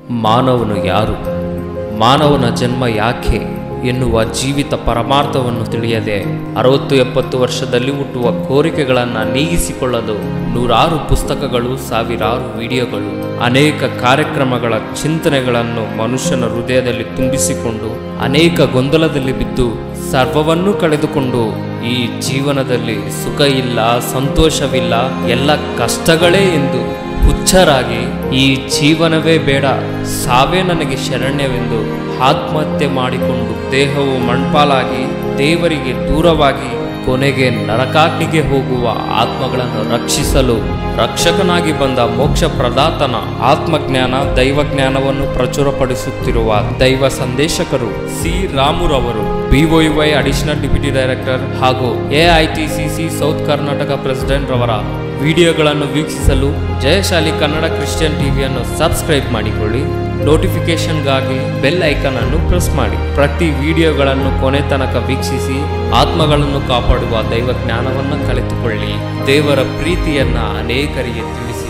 ಮಾನವನು ಯಾರು ಮಾನವನ ಜನ್ಮ ಯಾಕೆ ಎನ್ನುವ ಜೀವಿತ ಪರಮಾರ್ಥವನ್ನು ತಿಳಿಯದೆ ಅರವತ್ತು ಎಪ್ಪತ್ತು ವರ್ಷದಲ್ಲಿ ಹುಟ್ಟುವ ಕೋರಿಕೆಗಳನ್ನು ನೀಗಿಸಿಕೊಳ್ಳಲು ನೂರಾರು ಪುಸ್ತಕಗಳು ಸಾವಿರಾರು ವಿಡಿಯೋಗಳು ಅನೇಕ ಕಾರ್ಯಕ್ರಮಗಳ ಚಿಂತನೆಗಳನ್ನು ಮನುಷ್ಯನ ಹೃದಯದಲ್ಲಿ ತುಂಬಿಸಿಕೊಂಡು ಅನೇಕ ಗೊಂದಲದಲ್ಲಿ ಬಿದ್ದು ಸರ್ವವನ್ನೂ ಕಳೆದುಕೊಂಡು ಈ ಜೀವನದಲ್ಲಿ ಸುಖ ಇಲ್ಲ ಸಂತೋಷವಿಲ್ಲ ಎಲ್ಲ ಕಷ್ಟಗಳೇ ಎಂದು ಹುಚ್ಚರಾಗಿ ಈ ಜೀವನವೇ ಬೇಡ ಸಾವೇ ನನಗೆ ಶರಣ್ಯವೆಂದು ಆತ್ಮಹತ್ಯೆ ಮಾಡಿಕೊಂಡು ದೇಹವು ಮಣ್ಪಾಲಾಗಿ ದೇವರಿಗೆ ದೂರವಾಗಿ ಕೊನೆಗೆ ನರಕಾಗ್ನಿಗೆ ಹೋಗುವ ಆತ್ಮಗಳನ್ನು ರಕ್ಷಿಸಲು ರಕ್ಷಕನಾಗಿ ಬಂದ ಮೋಕ್ಷ ಪ್ರದಾತನ ಆತ್ಮಜ್ಞಾನ ದೈವಜ್ಞಾನವನ್ನು ಪ್ರಚುರಪಡಿಸುತ್ತಿರುವ ದೈವ ಸಂದೇಶಕರು ಸಿ ರಾಮುರವರು ಬಿಒವೈ ಅಡಿಷನಲ್ ಡಿಪ್ಯೂಟಿ ಡೈರೆಕ್ಟರ್ ಹಾಗೂ ಎಐಟಿಸಿಸಿ ಸೌತ್ ಕರ್ನಾಟಕ ಪ್ರೆಸಿಡೆಂಟ್ ರವರ ವಿಡಿಯೋಗಳನ್ನು ವೀಕ್ಷಿಸಲು ಜಯಶಾಲಿ ಕನ್ನಡ ಕ್ರಿಶ್ಚಿಯನ್ ಟಿವಿಯನ್ನು ಸಬ್ಸ್ಕ್ರೈಬ್ ಮಾಡಿಕೊಳ್ಳಿ ನೋಟಿಫಿಕೇಶನ್ಗಾಗಿ ಬೆಲ್ ಐಕನ್ ಅನ್ನು ಪ್ರೆಸ್ ಮಾಡಿ ಪ್ರತಿ ವಿಡಿಯೋಗಳನ್ನು ಕೊನೆ ತನಕ ವೀಕ್ಷಿಸಿ ಆತ್ಮಗಳನ್ನು ಕಾಪಾಡುವ ದೈವ ಜ್ಞಾನವನ್ನು ಕಲಿತುಕೊಳ್ಳಿ ದೇವರ ಪ್ರೀತಿಯನ್ನ ಅನೇಕರಿಗೆ ತಿಳಿಸಿ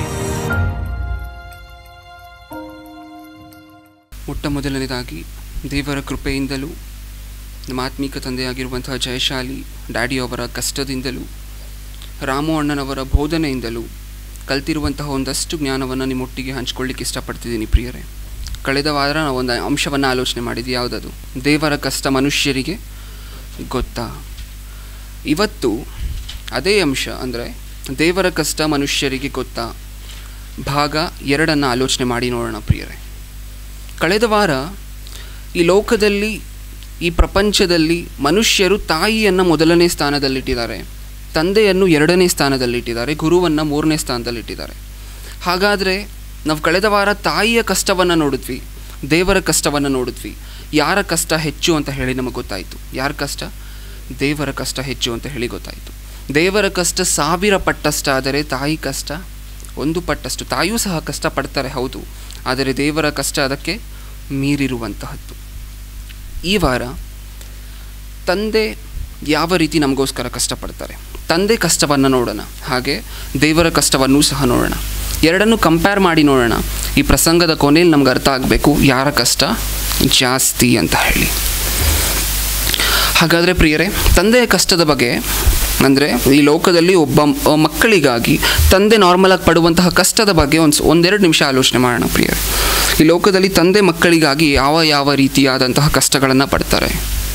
ಮೊಟ್ಟ ಮೊದಲನೇದಾಗಿ ದೇವರ ಕೃಪೆಯಿಂದಲೂ ನಮ್ಮ ಆತ್ಮೀಕ ತಂದೆಯಾಗಿರುವಂತಹ ಜಯಶಾಲಿ ಡ್ಯಾಡಿ ಅವರ ಕಷ್ಟದಿಂದಲೂ ರಾಮು ಅಣ್ಣನವರ ಬೋಧನೆಯಿಂದಲೂ ಕಲ್ತಿರುವಂತಹ ಒಂದಷ್ಟು ಜ್ಞಾನವನ್ನು ನಿಮ್ಮೊಟ್ಟಿಗೆ ಹಂಚ್ಕೊಳ್ಳಿಕ್ಕೆ ಇಷ್ಟಪಡ್ತಿದ್ದೀನಿ ಪ್ರಿಯರೇ ಕಳೆದ ವಾರ ನಾವು ಒಂದು ಅಂಶವನ್ನು ಆಲೋಚನೆ ಮಾಡಿದ್ವಿ ಯಾವುದದು ದೇವರ ಕಷ್ಟ ಮನುಷ್ಯರಿಗೆ ಗೊತ್ತಾ ಇವತ್ತು ಅದೇ ಅಂಶ ಅಂದರೆ ದೇವರ ಕಷ್ಟ ಮನುಷ್ಯರಿಗೆ ಗೊತ್ತಾ ಭಾಗ ಎರಡನ್ನು ಆಲೋಚನೆ ಮಾಡಿ ನೋಡೋಣ ಪ್ರಿಯರೇ ಕಳೆದ ವಾರ ಈ ಲೋಕದಲ್ಲಿ ಈ ಪ್ರಪಂಚದಲ್ಲಿ ಮನುಷ್ಯರು ತಾಯಿಯನ್ನು ಮೊದಲನೇ ಸ್ಥಾನದಲ್ಲಿಟ್ಟಿದ್ದಾರೆ ತಂದೆಯನ್ನು ಎರಡನೇ ಸ್ಥಾನದಲ್ಲಿಟ್ಟಿದ್ದಾರೆ ಗುರುವನ್ನು ಮೂರನೇ ಸ್ಥಾನದಲ್ಲಿಟ್ಟಿದ್ದಾರೆ ಹಾಗಾದರೆ ನಾವು ಕಳೆದ ವಾರ ತಾಯಿಯ ಕಷ್ಟವನ್ನು ನೋಡಿದ್ವಿ ದೇವರ ಕಷ್ಟವನ್ನು ನೋಡಿದ್ವಿ ಯಾರ ಕಷ್ಟ ಹೆಚ್ಚು ಅಂತ ಹೇಳಿ ನಮಗೆ ಗೊತ್ತಾಯಿತು ಯಾರ ಕಷ್ಟ ದೇವರ ಕಷ್ಟ ಹೆಚ್ಚು ಅಂತ ಹೇಳಿ ಗೊತ್ತಾಯಿತು ದೇವರ ಕಷ್ಟ ಸಾವಿರ ಪಟ್ಟಷ್ಟಾದರೆ ತಾಯಿ ಕಷ್ಟ ಒಂದು ಪಟ್ಟಷ್ಟು ತಾಯಿಯೂ ಸಹ ಕಷ್ಟಪಡ್ತಾರೆ ಹೌದು ಆದರೆ ದೇವರ ಕಷ್ಟ ಅದಕ್ಕೆ ಮೀರಿರುವಂತಹದ್ದು ಈ ವಾರ ತಂದೆ ಯಾವ ರೀತಿ ನಮಗೋಸ್ಕರ ಕಷ್ಟಪಡ್ತಾರೆ ತಂದೆ ಕಷ್ಟವನ್ನು ನೋಡೋಣ ಹಾಗೆ ದೇವರ ಕಷ್ಟವನ್ನು ಸಹ ನೋಡೋಣ ಎರಡನ್ನು ಕಂಪೇರ್ ಮಾಡಿ ನೋಡೋಣ ಈ ಪ್ರಸಂಗದ ಕೊನೆಯಲ್ಲಿ ನಮ್ಗೆ ಅರ್ಥ ಆಗಬೇಕು ಯಾರ ಕಷ್ಟ ಜಾಸ್ತಿ ಅಂತ ಹೇಳಿ ಹಾಗಾದರೆ ಪ್ರಿಯರೇ ತಂದೆಯ ಕಷ್ಟದ ಬಗ್ಗೆ ಅಂದರೆ ಈ ಲೋಕದಲ್ಲಿ ಒಬ್ಬ ಮ- ಮಕ್ಕಳಿಗಾಗಿ ತಂದೆ ನಾರ್ಮಲಾಗಿ ಪಡುವಂತಹ ಕಷ್ಟದ ಬಗ್ಗೆ ಒಂದು ಒಂದೆರಡು ನಿಮಿಷ ಆಲೋಚನೆ ಮಾಡೋಣ ಪ್ರಿಯರೇ ಈ ಲೋಕದಲ್ಲಿ ತಂದೆ ಮಕ್ಕಳಿಗಾಗಿ ಯಾವ ಯಾವ ರೀತಿಯಾದಂತಹ ಕಷ್ಟಗಳನ್ನು ಪಡ್ತಾರೆ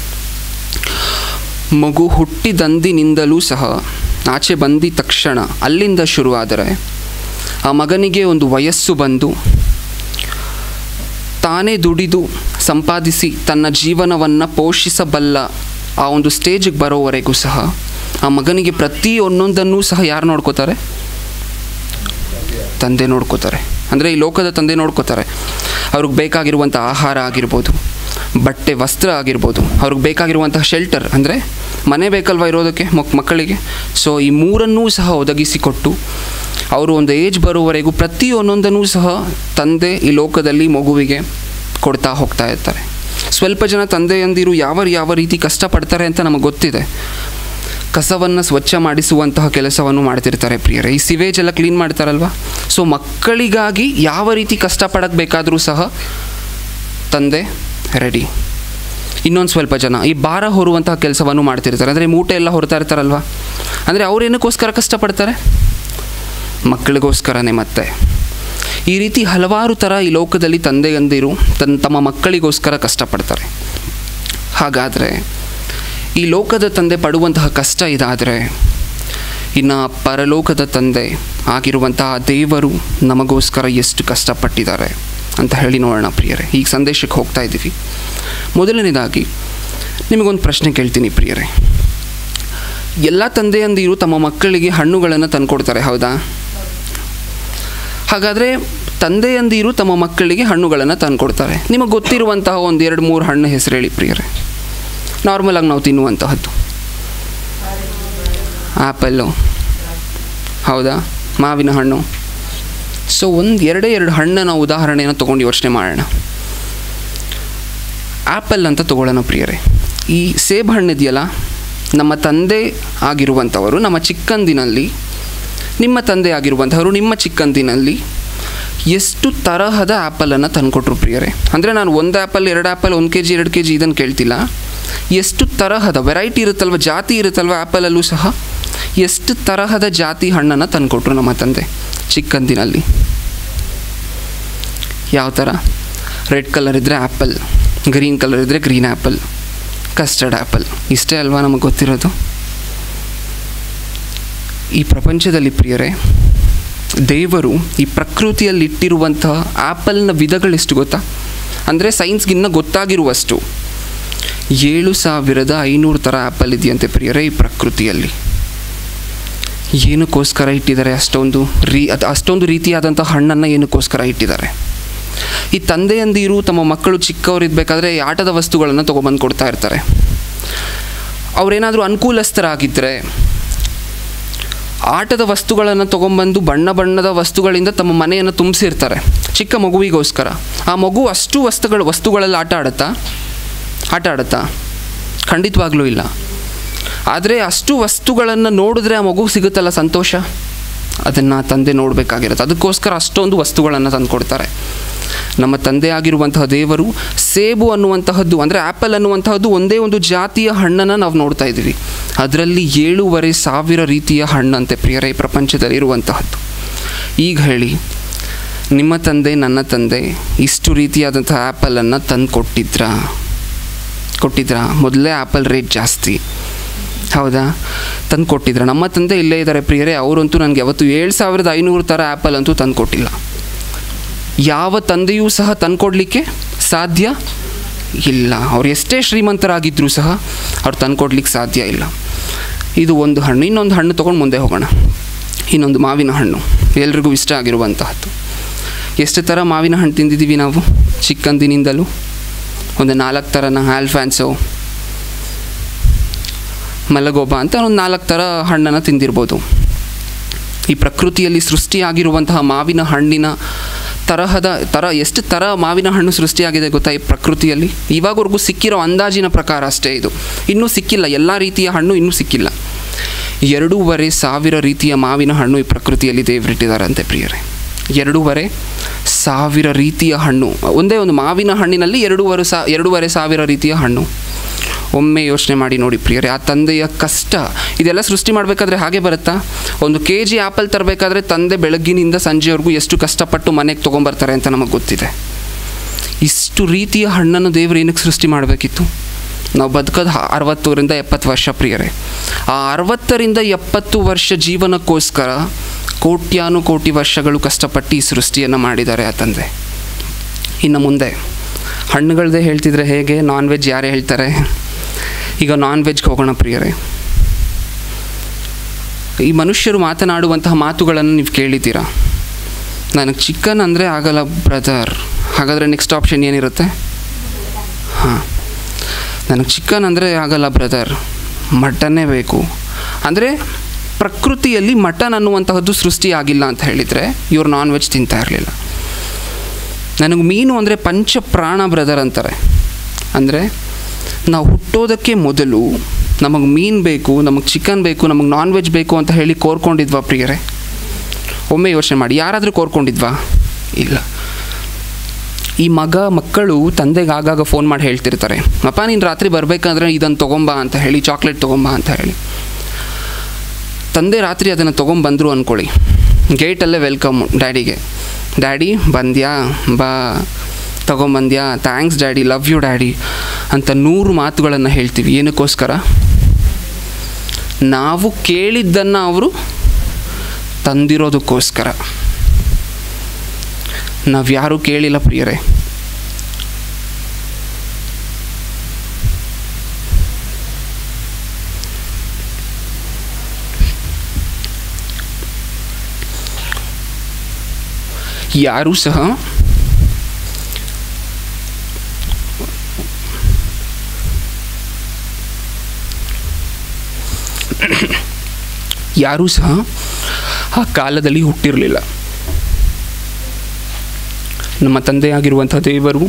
ಮಗು ಹುಟ್ಟಿದಂದಿನಿಂದಲೂ ಸಹ ಆಚೆ ಬಂದಿದ ತಕ್ಷಣ ಅಲ್ಲಿಂದ ಶುರುವಾದರೆ ಆ ಮಗನಿಗೆ ಒಂದು ವಯಸ್ಸು ಬಂದು ತಾನೇ ದುಡಿದು ಸಂಪಾದಿಸಿ ತನ್ನ ಜೀವನವನ್ನು ಪೋಷಿಸಬಲ್ಲ ಆ ಒಂದು ಸ್ಟೇಜಿಗೆ ಬರೋವರೆಗೂ ಸಹ ಆ ಮಗನಿಗೆ ಪ್ರತಿ ಒಂದೊಂದನ್ನೂ ಸಹ ಯಾರು ನೋಡ್ಕೋತಾರೆ ತಂದೆ ನೋಡ್ಕೋತಾರೆ ಅಂದರೆ ಈ ಲೋಕದ ತಂದೆ ನೋಡ್ಕೋತಾರೆ ಅವ್ರಿಗೆ ಬೇಕಾಗಿರುವಂಥ ಆಹಾರ ಆಗಿರ್ಬೋದು ಬಟ್ಟೆ ವಸ್ತ್ರ ಆಗಿರ್ಬೋದು ಅವ್ರಿಗೆ ಬೇಕಾಗಿರುವಂತಹ ಶೆಲ್ಟರ್ ಅಂದರೆ ಮನೆ ಬೇಕಲ್ವ ಇರೋದಕ್ಕೆ ಮಕ್ ಮಕ್ಕಳಿಗೆ ಸೊ ಈ ಮೂರನ್ನೂ ಸಹ ಒದಗಿಸಿಕೊಟ್ಟು ಅವರು ಒಂದು ಏಜ್ ಬರುವವರೆಗೂ ಪ್ರತಿ ಒಂದೊಂದನ್ನೂ ಸಹ ತಂದೆ ಈ ಲೋಕದಲ್ಲಿ ಮಗುವಿಗೆ ಕೊಡ್ತಾ ಹೋಗ್ತಾ ಇರ್ತಾರೆ ಸ್ವಲ್ಪ ಜನ ತಂದೆಯಂದಿರು ಯಾವ ಯಾವ ರೀತಿ ಕಷ್ಟಪಡ್ತಾರೆ ಅಂತ ನಮಗೆ ಗೊತ್ತಿದೆ ಕಸವನ್ನು ಸ್ವಚ್ಛ ಮಾಡಿಸುವಂತಹ ಕೆಲಸವನ್ನು ಮಾಡ್ತಿರ್ತಾರೆ ಪ್ರಿಯರೇ ಈ ಸಿವೇಜ್ ಎಲ್ಲ ಕ್ಲೀನ್ ಮಾಡ್ತಾರಲ್ವ ಸೊ ಮಕ್ಕಳಿಗಾಗಿ ಯಾವ ರೀತಿ ಕಷ್ಟಪಡಕ್ಕೆ ಬೇಕಾದರೂ ಸಹ ತಂದೆ ರೆಡಿ ಇನ್ನೊಂದು ಸ್ವಲ್ಪ ಜನ ಈ ಭಾರ ಹೊರುವಂತಹ ಕೆಲಸವನ್ನು ಮಾಡ್ತಿರ್ತಾರೆ ಅಂದರೆ ಮೂಟೆ ಎಲ್ಲ ಹೊರ್ತಾ ಇರ್ತಾರಲ್ವ ಅಂದರೆ ಅವ್ರು ಏನಕ್ಕೋಸ್ಕರ ಕಷ್ಟಪಡ್ತಾರೆ ಮಕ್ಕಳಿಗೋಸ್ಕರನೇ ಮತ್ತೆ ಈ ರೀತಿ ಹಲವಾರು ಥರ ಈ ಲೋಕದಲ್ಲಿ ತಂದೆಯಂದಿರು ತನ್ನ ತಮ್ಮ ಮಕ್ಕಳಿಗೋಸ್ಕರ ಕಷ್ಟಪಡ್ತಾರೆ ಹಾಗಾದರೆ ಈ ಲೋಕದ ತಂದೆ ಪಡುವಂತಹ ಕಷ್ಟ ಇದಾದರೆ ಇನ್ನು ಪರಲೋಕದ ತಂದೆ ಆಗಿರುವಂತಹ ದೇವರು ನಮಗೋಸ್ಕರ ಎಷ್ಟು ಕಷ್ಟಪಟ್ಟಿದ್ದಾರೆ ಅಂತ ಹೇಳಿ ನೋಡೋಣ ಪ್ರಿಯರೇ ಈಗ ಸಂದೇಶಕ್ಕೆ ಹೋಗ್ತಾ ಇದ್ದೀವಿ ಮೊದಲನೇದಾಗಿ ನಿಮಗೊಂದು ಪ್ರಶ್ನೆ ಕೇಳ್ತೀನಿ ಪ್ರಿಯರೇ ಎಲ್ಲ ತಂದೆಯಂದಿರು ತಮ್ಮ ಮಕ್ಕಳಿಗೆ ಹಣ್ಣುಗಳನ್ನು ತಂದುಕೊಡ್ತಾರೆ ಹೌದಾ ಹಾಗಾದರೆ ತಂದೆಯಂದಿರು ತಮ್ಮ ಮಕ್ಕಳಿಗೆ ಹಣ್ಣುಗಳನ್ನು ತಂದುಕೊಡ್ತಾರೆ ನಿಮಗೆ ಗೊತ್ತಿರುವಂತಹ ಒಂದು ಎರಡು ಮೂರು ಹಣ್ಣು ಹೆಸರು ಹೇಳಿ ಪ್ರಿಯರೇ ನಾರ್ಮಲಾಗಿ ನಾವು ತಿನ್ನುವಂತಹದ್ದು ಆ್ಯಪಲ್ಲು ಹೌದಾ ಮಾವಿನ ಹಣ್ಣು ಸೊ ಒಂದು ಎರಡೇ ಎರಡು ಹಣ್ಣನ್ನು ಉದಾಹರಣೆಯನ್ನು ತೊಗೊಂಡು ಯೋಚನೆ ಮಾಡೋಣ ಆ್ಯಪಲ್ ಅಂತ ತೊಗೊಳ್ಳೋಣ ಪ್ರಿಯರೇ ಈ ಸೇಬು ಹಣ್ಣು ಇದೆಯಲ್ಲ ನಮ್ಮ ತಂದೆ ಆಗಿರುವಂಥವರು ನಮ್ಮ ಚಿಕ್ಕಂದಿನಲ್ಲಿ ನಿಮ್ಮ ತಂದೆ ಆಗಿರುವಂಥವರು ನಿಮ್ಮ ಚಿಕ್ಕಂದಿನಲ್ಲಿ ಎಷ್ಟು ತರಹದ ಆ್ಯಪಲನ್ನು ತಂದುಕೊಟ್ರು ಪ್ರಿಯರೇ ಅಂದರೆ ನಾನು ಒಂದು ಆ್ಯಪಲ್ ಎರಡು ಆ್ಯಪಲ್ ಒಂದು ಕೆ ಜಿ ಎರಡು ಕೆ ಜಿ ಇದನ್ನು ಕೇಳ್ತಿಲ್ಲ ಎಷ್ಟು ತರಹದ ವೆರೈಟಿ ಇರುತ್ತಲ್ವ ಜಾತಿ ಇರುತ್ತಲ್ವ ಆ್ಯಪಲಲ್ಲೂ ಸಹ ಎಷ್ಟು ತರಹದ ಜಾತಿ ಹಣ್ಣನ್ನು ತಂದುಕೊಟ್ರು ನಮ್ಮ ತಂದೆ ಚಿಕ್ಕಂದಿನಲ್ಲಿ ಯಾವ ಥರ ರೆಡ್ ಕಲರ್ ಇದ್ದರೆ ಆ್ಯಪಲ್ ಗ್ರೀನ್ ಕಲರ್ ಇದ್ದರೆ ಗ್ರೀನ್ ಆ್ಯಪಲ್ ಕಸ್ಟರ್ಡ್ ಆ್ಯಪಲ್ ಇಷ್ಟೇ ಅಲ್ವಾ ನಮಗೆ ಗೊತ್ತಿರೋದು ಈ ಪ್ರಪಂಚದಲ್ಲಿ ಪ್ರಿಯರೇ ದೇವರು ಈ ಪ್ರಕೃತಿಯಲ್ಲಿಟ್ಟಿರುವಂತಹ ಆ್ಯಪಲ್ನ ವಿಧಗಳೆಷ್ಟು ಗೊತ್ತಾ ಅಂದರೆ ಸೈನ್ಸ್ಗಿನ್ನ ಗೊತ್ತಾಗಿರುವಷ್ಟು ಏಳು ಸಾವಿರದ ಐನೂರು ಥರ ಆ್ಯಪಲ್ ಇದೆಯಂತೆ ಪ್ರಿಯರೇ ಈ ಪ್ರಕೃತಿಯಲ್ಲಿ ಏನಕ್ಕೋಸ್ಕರ ಇಟ್ಟಿದ್ದಾರೆ ಅಷ್ಟೊಂದು ರೀ ಅದು ಅಷ್ಟೊಂದು ರೀತಿಯಾದಂಥ ಹಣ್ಣನ್ನು ಏನಕ್ಕೋಸ್ಕರ ಇಟ್ಟಿದ್ದಾರೆ ಈ ತಂದೆಯಂದಿರು ತಮ್ಮ ಮಕ್ಕಳು ಚಿಕ್ಕವರಿದ್ಬೇಕಾದ್ರೆ ಈ ಆಟದ ವಸ್ತುಗಳನ್ನು ತೊಗೊಬಂದು ಕೊಡ್ತಾ ಇರ್ತಾರೆ ಅವರೇನಾದರೂ ಅನುಕೂಲಸ್ಥರಾಗಿದ್ದರೆ ಆಟದ ವಸ್ತುಗಳನ್ನು ತೊಗೊಂಬಂದು ಬಣ್ಣ ಬಣ್ಣದ ವಸ್ತುಗಳಿಂದ ತಮ್ಮ ಮನೆಯನ್ನು ತುಂಬಿಸಿರ್ತಾರೆ ಚಿಕ್ಕ ಮಗುವಿಗೋಸ್ಕರ ಆ ಮಗು ಅಷ್ಟು ವಸ್ತುಗಳು ವಸ್ತುಗಳಲ್ಲಿ ಆಟ ಆಡುತ್ತಾ ಆಟ ಆಡುತ್ತಾ ಖಂಡಿತವಾಗ್ಲೂ ಇಲ್ಲ ಆದರೆ ಅಷ್ಟು ವಸ್ತುಗಳನ್ನು ನೋಡಿದ್ರೆ ಆ ಮಗು ಸಿಗುತ್ತಲ್ಲ ಸಂತೋಷ ಅದನ್ನು ತಂದೆ ನೋಡಬೇಕಾಗಿರುತ್ತೆ ಅದಕ್ಕೋಸ್ಕರ ಅಷ್ಟೊಂದು ವಸ್ತುಗಳನ್ನು ತಂದುಕೊಡ್ತಾರೆ ನಮ್ಮ ತಂದೆ ಆಗಿರುವಂತಹ ದೇವರು ಸೇಬು ಅನ್ನುವಂತಹದ್ದು ಅಂದರೆ ಆ್ಯಪಲ್ ಅನ್ನುವಂತಹದ್ದು ಒಂದೇ ಒಂದು ಜಾತಿಯ ಹಣ್ಣನ್ನು ನಾವು ನೋಡ್ತಾ ಇದ್ದೀವಿ ಅದರಲ್ಲಿ ಏಳೂವರೆ ಸಾವಿರ ರೀತಿಯ ಹಣ್ಣಂತೆ ಪ್ರಿಯರೇ ಈ ಪ್ರಪಂಚದಲ್ಲಿ ಇರುವಂತಹದ್ದು ಈಗ ಹೇಳಿ ನಿಮ್ಮ ತಂದೆ ನನ್ನ ತಂದೆ ಇಷ್ಟು ರೀತಿಯಾದಂತಹ ಆ್ಯಪಲನ್ನು ತಂದು ಕೊಟ್ಟಿದ್ರಾ ಕೊಟ್ಟಿದ್ರಾ ಮೊದಲೇ ಆ್ಯಪಲ್ ರೇಟ್ ಜಾಸ್ತಿ ಹೌದಾ ತಂದು ಕೊಟ್ಟಿದ್ರ ನಮ್ಮ ತಂದೆ ಇಲ್ಲೇ ಇದ್ದಾರೆ ಪ್ರಿಯರೇ ಅವರಂತೂ ನನಗೆ ಯಾವತ್ತು ಏಳು ಸಾವಿರದ ಐನೂರು ಥರ ಆ್ಯಪಲ್ ಅಂತೂ ತಂದು ಕೊಟ್ಟಿಲ್ಲ ಯಾವ ತಂದೆಯೂ ಸಹ ತಂದ್ಕೊಡ್ಲಿಕ್ಕೆ ಸಾಧ್ಯ ಇಲ್ಲ ಅವ್ರು ಎಷ್ಟೇ ಶ್ರೀಮಂತರಾಗಿದ್ದರೂ ಸಹ ಅವ್ರು ತಂದ್ಕೊಡ್ಲಿಕ್ಕೆ ಸಾಧ್ಯ ಇಲ್ಲ ಇದು ಒಂದು ಹಣ್ಣು ಇನ್ನೊಂದು ಹಣ್ಣು ತೊಗೊಂಡು ಮುಂದೆ ಹೋಗೋಣ ಇನ್ನೊಂದು ಮಾವಿನ ಹಣ್ಣು ಎಲ್ರಿಗೂ ಇಷ್ಟ ಆಗಿರುವಂತಹದ್ದು ಎಷ್ಟು ಥರ ಮಾವಿನ ಹಣ್ಣು ತಿಂದಿದ್ದೀವಿ ನಾವು ಚಿಕ್ಕಂದಿನಿಂದಲೂ ಒಂದು ನಾಲ್ಕು ಥರನ ಆಲ್ಫ್ಯಾನ್ಸೋ ಮಲಗೋಬ ಅಂತ ಒಂದು ನಾಲ್ಕು ಥರ ಹಣ್ಣನ್ನು ತಿಂದಿರ್ಬೋದು ಈ ಪ್ರಕೃತಿಯಲ್ಲಿ ಸೃಷ್ಟಿಯಾಗಿರುವಂತಹ ಮಾವಿನ ಹಣ್ಣಿನ ತರಹದ ಥರ ಎಷ್ಟು ಥರ ಮಾವಿನ ಹಣ್ಣು ಸೃಷ್ಟಿಯಾಗಿದೆ ಗೊತ್ತಾ ಈ ಪ್ರಕೃತಿಯಲ್ಲಿ ಇವಾಗವರೆಗೂ ಸಿಕ್ಕಿರೋ ಅಂದಾಜಿನ ಪ್ರಕಾರ ಅಷ್ಟೇ ಇದು ಇನ್ನೂ ಸಿಕ್ಕಿಲ್ಲ ಎಲ್ಲ ರೀತಿಯ ಹಣ್ಣು ಇನ್ನೂ ಸಿಕ್ಕಿಲ್ಲ ಎರಡೂವರೆ ಸಾವಿರ ರೀತಿಯ ಮಾವಿನ ಹಣ್ಣು ಈ ಪ್ರಕೃತಿಯಲ್ಲಿ ದೇವರಿಟ್ಟಿದ್ದಾರಂತೆ ಪ್ರಿಯರೇ ಎರಡೂವರೆ ಸಾವಿರ ರೀತಿಯ ಹಣ್ಣು ಒಂದೇ ಒಂದು ಮಾವಿನ ಹಣ್ಣಿನಲ್ಲಿ ಎರಡೂವರೆ ಸಾ ಎರಡೂವರೆ ಸಾವಿರ ರೀತಿಯ ಹಣ್ಣು ಒಮ್ಮೆ ಯೋಚನೆ ಮಾಡಿ ನೋಡಿ ಪ್ರಿಯರೇ ಆ ತಂದೆಯ ಕಷ್ಟ ಇದೆಲ್ಲ ಸೃಷ್ಟಿ ಮಾಡಬೇಕಾದ್ರೆ ಹಾಗೆ ಬರುತ್ತಾ ಒಂದು ಕೆ ಜಿ ಆ್ಯಪಲ್ ತರಬೇಕಾದ್ರೆ ತಂದೆ ಬೆಳಗ್ಗಿನಿಂದ ಸಂಜೆವರೆಗೂ ಎಷ್ಟು ಕಷ್ಟಪಟ್ಟು ಮನೆಗೆ ತೊಗೊಂಬರ್ತಾರೆ ಅಂತ ನಮಗೆ ಗೊತ್ತಿದೆ ಇಷ್ಟು ರೀತಿಯ ಹಣ್ಣನ್ನು ದೇವರು ಏನಕ್ಕೆ ಸೃಷ್ಟಿ ಮಾಡಬೇಕಿತ್ತು ನಾವು ಬದುಕೋದು ಅರವತ್ತರಿಂದ ಎಪ್ಪತ್ತು ವರ್ಷ ಪ್ರಿಯರೇ ಆ ಅರವತ್ತರಿಂದ ಎಪ್ಪತ್ತು ವರ್ಷ ಜೀವನಕ್ಕೋಸ್ಕರ ಕೋಟ್ಯಾನು ಕೋಟಿ ವರ್ಷಗಳು ಕಷ್ಟಪಟ್ಟು ಈ ಸೃಷ್ಟಿಯನ್ನು ಮಾಡಿದ್ದಾರೆ ಆ ತಂದೆ ಇನ್ನು ಮುಂದೆ ಹಣ್ಣುಗಳದ್ದೇ ಹೇಳ್ತಿದ್ರೆ ಹೇಗೆ ನಾನ್ ವೆಜ್ ಯಾರೇ ಹೇಳ್ತಾರೆ ಈಗ ನಾನ್ ವೆಜ್ಗೆ ಹೋಗೋಣ ಪ್ರಿಯರೇ ಈ ಮನುಷ್ಯರು ಮಾತನಾಡುವಂತಹ ಮಾತುಗಳನ್ನು ನೀವು ಕೇಳಿದ್ದೀರಾ ನನಗೆ ಚಿಕನ್ ಅಂದರೆ ಆಗಲ್ಲ ಬ್ರದರ್ ಹಾಗಾದರೆ ನೆಕ್ಸ್ಟ್ ಆಪ್ಷನ್ ಏನಿರುತ್ತೆ ಹಾಂ ನನಗೆ ಚಿಕನ್ ಅಂದರೆ ಆಗಲ್ಲ ಬ್ರದರ್ ಮಟನ್ನೇ ಬೇಕು ಅಂದರೆ ಪ್ರಕೃತಿಯಲ್ಲಿ ಮಟನ್ ಅನ್ನುವಂತಹದ್ದು ಸೃಷ್ಟಿಯಾಗಿಲ್ಲ ಅಂತ ಹೇಳಿದರೆ ಇವ್ರು ನಾನ್ ವೆಜ್ ತಿಂತಾ ಇರಲಿಲ್ಲ ನನಗೆ ಮೀನು ಅಂದರೆ ಪಂಚ ಪ್ರಾಣ ಬ್ರದರ್ ಅಂತಾರೆ ಅಂದರೆ ನಾವು ಹುಟ್ಟೋದಕ್ಕೆ ಮೊದಲು ನಮಗೆ ಮೀನು ಬೇಕು ನಮಗೆ ಚಿಕನ್ ಬೇಕು ನಮಗೆ ನಾನ್ ವೆಜ್ ಬೇಕು ಅಂತ ಹೇಳಿ ಕೋರ್ಕೊಂಡಿದ್ವಾ ಪ್ರಿಯರೇ ಒಮ್ಮೆ ಯೋಚನೆ ಮಾಡಿ ಯಾರಾದರೂ ಕೋರ್ಕೊಂಡಿದ್ವಾ ಇಲ್ಲ ಈ ಮಗ ಮಕ್ಕಳು ತಂದೆಗೆ ಆಗಾಗ ಫೋನ್ ಮಾಡಿ ಹೇಳ್ತಿರ್ತಾರೆ ಅಪ್ಪ ನೀನು ರಾತ್ರಿ ಬರಬೇಕಂದ್ರೆ ಇದನ್ನು ತೊಗೊಂಬಾ ಅಂತ ಹೇಳಿ ಚಾಕ್ಲೇಟ್ ತೊಗೊಂಬಾ ಅಂತ ಹೇಳಿ ತಂದೆ ರಾತ್ರಿ ಅದನ್ನು ತೊಗೊಂಬಂದರು ಅಂದ್ಕೊಳ್ಳಿ ಗೇಟಲ್ಲೇ ವೆಲ್ಕಮ್ ಡ್ಯಾಡಿಗೆ ಡ್ಯಾಡಿ ಬಂದ್ಯಾ ಬಾ ತೊಗೊಂಬಂದ್ಯಾ thanks daddy love you daddy ಅಂತ ನೂರು ಮಾತುಗಳನ್ನು ಹೇಳ್ತೀವಿ ಏನಕ್ಕೋಸ್ಕರ ನಾವು ಕೇಳಿದ್ದನ್ನು ಅವರು ತಂದಿರೋದಕ್ಕೋಸ್ಕರ ನಾವು ಯಾರೂ ಕೇಳಿಲ್ಲ ಪ್ರಿಯರೇ ಯಾರೂ ಸಹ ಯಾರೂ ಸಹ ಆ ಕಾಲದಲ್ಲಿ ಹುಟ್ಟಿರಲಿಲ್ಲ ನಮ್ಮ ತಂದೆಯಾಗಿರುವಂಥ ದೇವರು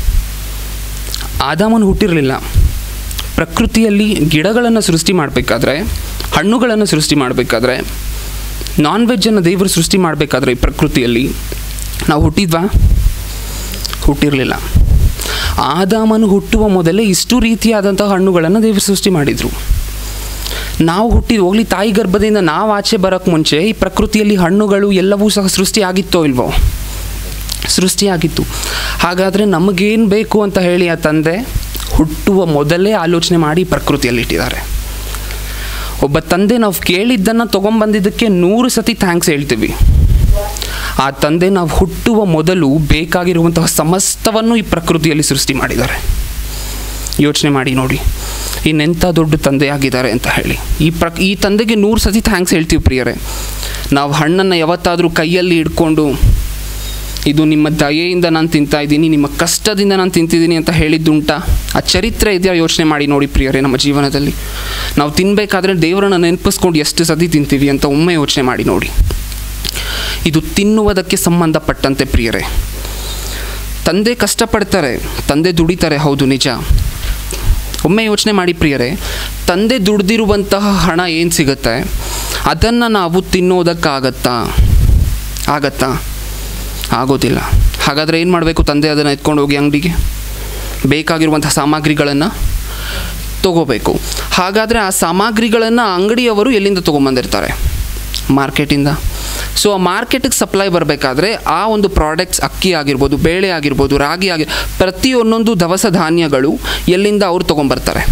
ಆದಾಮನು ಹುಟ್ಟಿರಲಿಲ್ಲ ಪ್ರಕೃತಿಯಲ್ಲಿ ಗಿಡಗಳನ್ನು ಸೃಷ್ಟಿ ಮಾಡಬೇಕಾದ್ರೆ ಹಣ್ಣುಗಳನ್ನು ಸೃಷ್ಟಿ ಮಾಡಬೇಕಾದ್ರೆ ನಾನ್ ವೆಜ್ಜನ್ನು ದೇವರು ಸೃಷ್ಟಿ ಮಾಡಬೇಕಾದ್ರೆ ಈ ಪ್ರಕೃತಿಯಲ್ಲಿ ನಾವು ಹುಟ್ಟಿದ್ವಾ ಹುಟ್ಟಿರಲಿಲ್ಲ ಆದಾಮನು ಹುಟ್ಟುವ ಮೊದಲೇ ಇಷ್ಟು ರೀತಿಯಾದಂತಹ ಹಣ್ಣುಗಳನ್ನು ದೇವರು ಸೃಷ್ಟಿ ಮಾಡಿದರು ನಾವು ಹುಟ್ಟಿದ ಹೋಗ್ಲಿ ತಾಯಿ ಗರ್ಭದಿಂದ ನಾವು ಆಚೆ ಬರೋಕ್ಕೆ ಮುಂಚೆ ಈ ಪ್ರಕೃತಿಯಲ್ಲಿ ಹಣ್ಣುಗಳು ಎಲ್ಲವೂ ಸಹ ಸೃಷ್ಟಿಯಾಗಿತ್ತೋ ಇಲ್ವೋ ಸೃಷ್ಟಿಯಾಗಿತ್ತು ಹಾಗಾದರೆ ನಮಗೇನು ಬೇಕು ಅಂತ ಹೇಳಿ ಆ ತಂದೆ ಹುಟ್ಟುವ ಮೊದಲೇ ಆಲೋಚನೆ ಮಾಡಿ ಪ್ರಕೃತಿಯಲ್ಲಿ ಇಟ್ಟಿದ್ದಾರೆ ಒಬ್ಬ ತಂದೆ ನಾವು ಕೇಳಿದ್ದನ್ನು ತೊಗೊಂಬಂದಿದ್ದಕ್ಕೆ ನೂರು ಸತಿ ಥ್ಯಾಂಕ್ಸ್ ಹೇಳ್ತೀವಿ ಆ ತಂದೆ ನಾವು ಹುಟ್ಟುವ ಮೊದಲು ಬೇಕಾಗಿರುವಂತಹ ಸಮಸ್ತವನ್ನು ಈ ಪ್ರಕೃತಿಯಲ್ಲಿ ಸೃಷ್ಟಿ ಮಾಡಿದ್ದಾರೆ ಯೋಚನೆ ಮಾಡಿ ನೋಡಿ ಇನ್ನೆಂಥ ದೊಡ್ಡ ತಂದೆ ಆಗಿದ್ದಾರೆ ಅಂತ ಹೇಳಿ ಈ ಪ್ರ ಈ ತಂದೆಗೆ ನೂರು ಸತಿ ಥ್ಯಾಂಕ್ಸ್ ಹೇಳ್ತೀವಿ ಪ್ರಿಯರೇ ನಾವು ಹಣ್ಣನ್ನು ಯಾವತ್ತಾದರೂ ಕೈಯಲ್ಲಿ ಹಿಡ್ಕೊಂಡು ಇದು ನಿಮ್ಮ ದಯೆಯಿಂದ ನಾನು ತಿಂತಾ ಇದ್ದೀನಿ ನಿಮ್ಮ ಕಷ್ಟದಿಂದ ನಾನು ತಿಂತಿದ್ದೀನಿ ಅಂತ ಹೇಳಿದ್ದುಂಟಾ ಆ ಚರಿತ್ರೆ ಇದೆಯಾ ಯೋಚನೆ ಮಾಡಿ ನೋಡಿ ಪ್ರಿಯರೇ ನಮ್ಮ ಜೀವನದಲ್ಲಿ ನಾವು ತಿನ್ನಬೇಕಾದ್ರೆ ದೇವರನ್ನ ನೆನಪಿಸ್ಕೊಂಡು ಎಷ್ಟು ಸತಿ ತಿಂತೀವಿ ಅಂತ ಒಮ್ಮೆ ಯೋಚನೆ ಮಾಡಿ ನೋಡಿ ಇದು ತಿನ್ನುವುದಕ್ಕೆ ಸಂಬಂಧಪಟ್ಟಂತೆ ಪ್ರಿಯರೇ ತಂದೆ ಕಷ್ಟಪಡ್ತಾರೆ ತಂದೆ ದುಡಿತಾರೆ ಹೌದು ನಿಜ ಒಮ್ಮೆ ಯೋಚನೆ ಮಾಡಿ ಪ್ರಿಯರೇ ತಂದೆ ದುಡ್ದಿರುವಂತಹ ಹಣ ಏನು ಸಿಗುತ್ತೆ ಅದನ್ನು ನಾವು ತಿನ್ನೋದಕ್ಕಾಗತ್ತಾ ಆಗತ್ತಾ ಆಗೋದಿಲ್ಲ ಹಾಗಾದರೆ ಏನು ಮಾಡಬೇಕು ತಂದೆ ಅದನ್ನು ಎತ್ಕೊಂಡು ಹೋಗಿ ಅಂಗಡಿಗೆ ಬೇಕಾಗಿರುವಂಥ ಸಾಮಗ್ರಿಗಳನ್ನು ತಗೋಬೇಕು ಹಾಗಾದರೆ ಆ ಸಾಮಗ್ರಿಗಳನ್ನು ಅಂಗಡಿಯವರು ಎಲ್ಲಿಂದ ತೊಗೊಂಬಂದಿರ್ತಾರೆ ಮಾರ್ಕೆಟಿಂದ ಸೊ ಆ ಮಾರ್ಕೆಟಿಗೆ ಸಪ್ಲೈ ಬರಬೇಕಾದ್ರೆ ಆ ಒಂದು ಪ್ರಾಡಕ್ಟ್ಸ್ ಅಕ್ಕಿ ಆಗಿರ್ಬೋದು ಬೇಳೆ ಆಗಿರ್ಬೋದು ರಾಗಿ ಆಗಿ ಪ್ರತಿಯೊಂದೊಂದು ದವಸ ಧಾನ್ಯಗಳು ಎಲ್ಲಿಂದ ಅವ್ರು ತೊಗೊಂಬರ್ತಾರೆ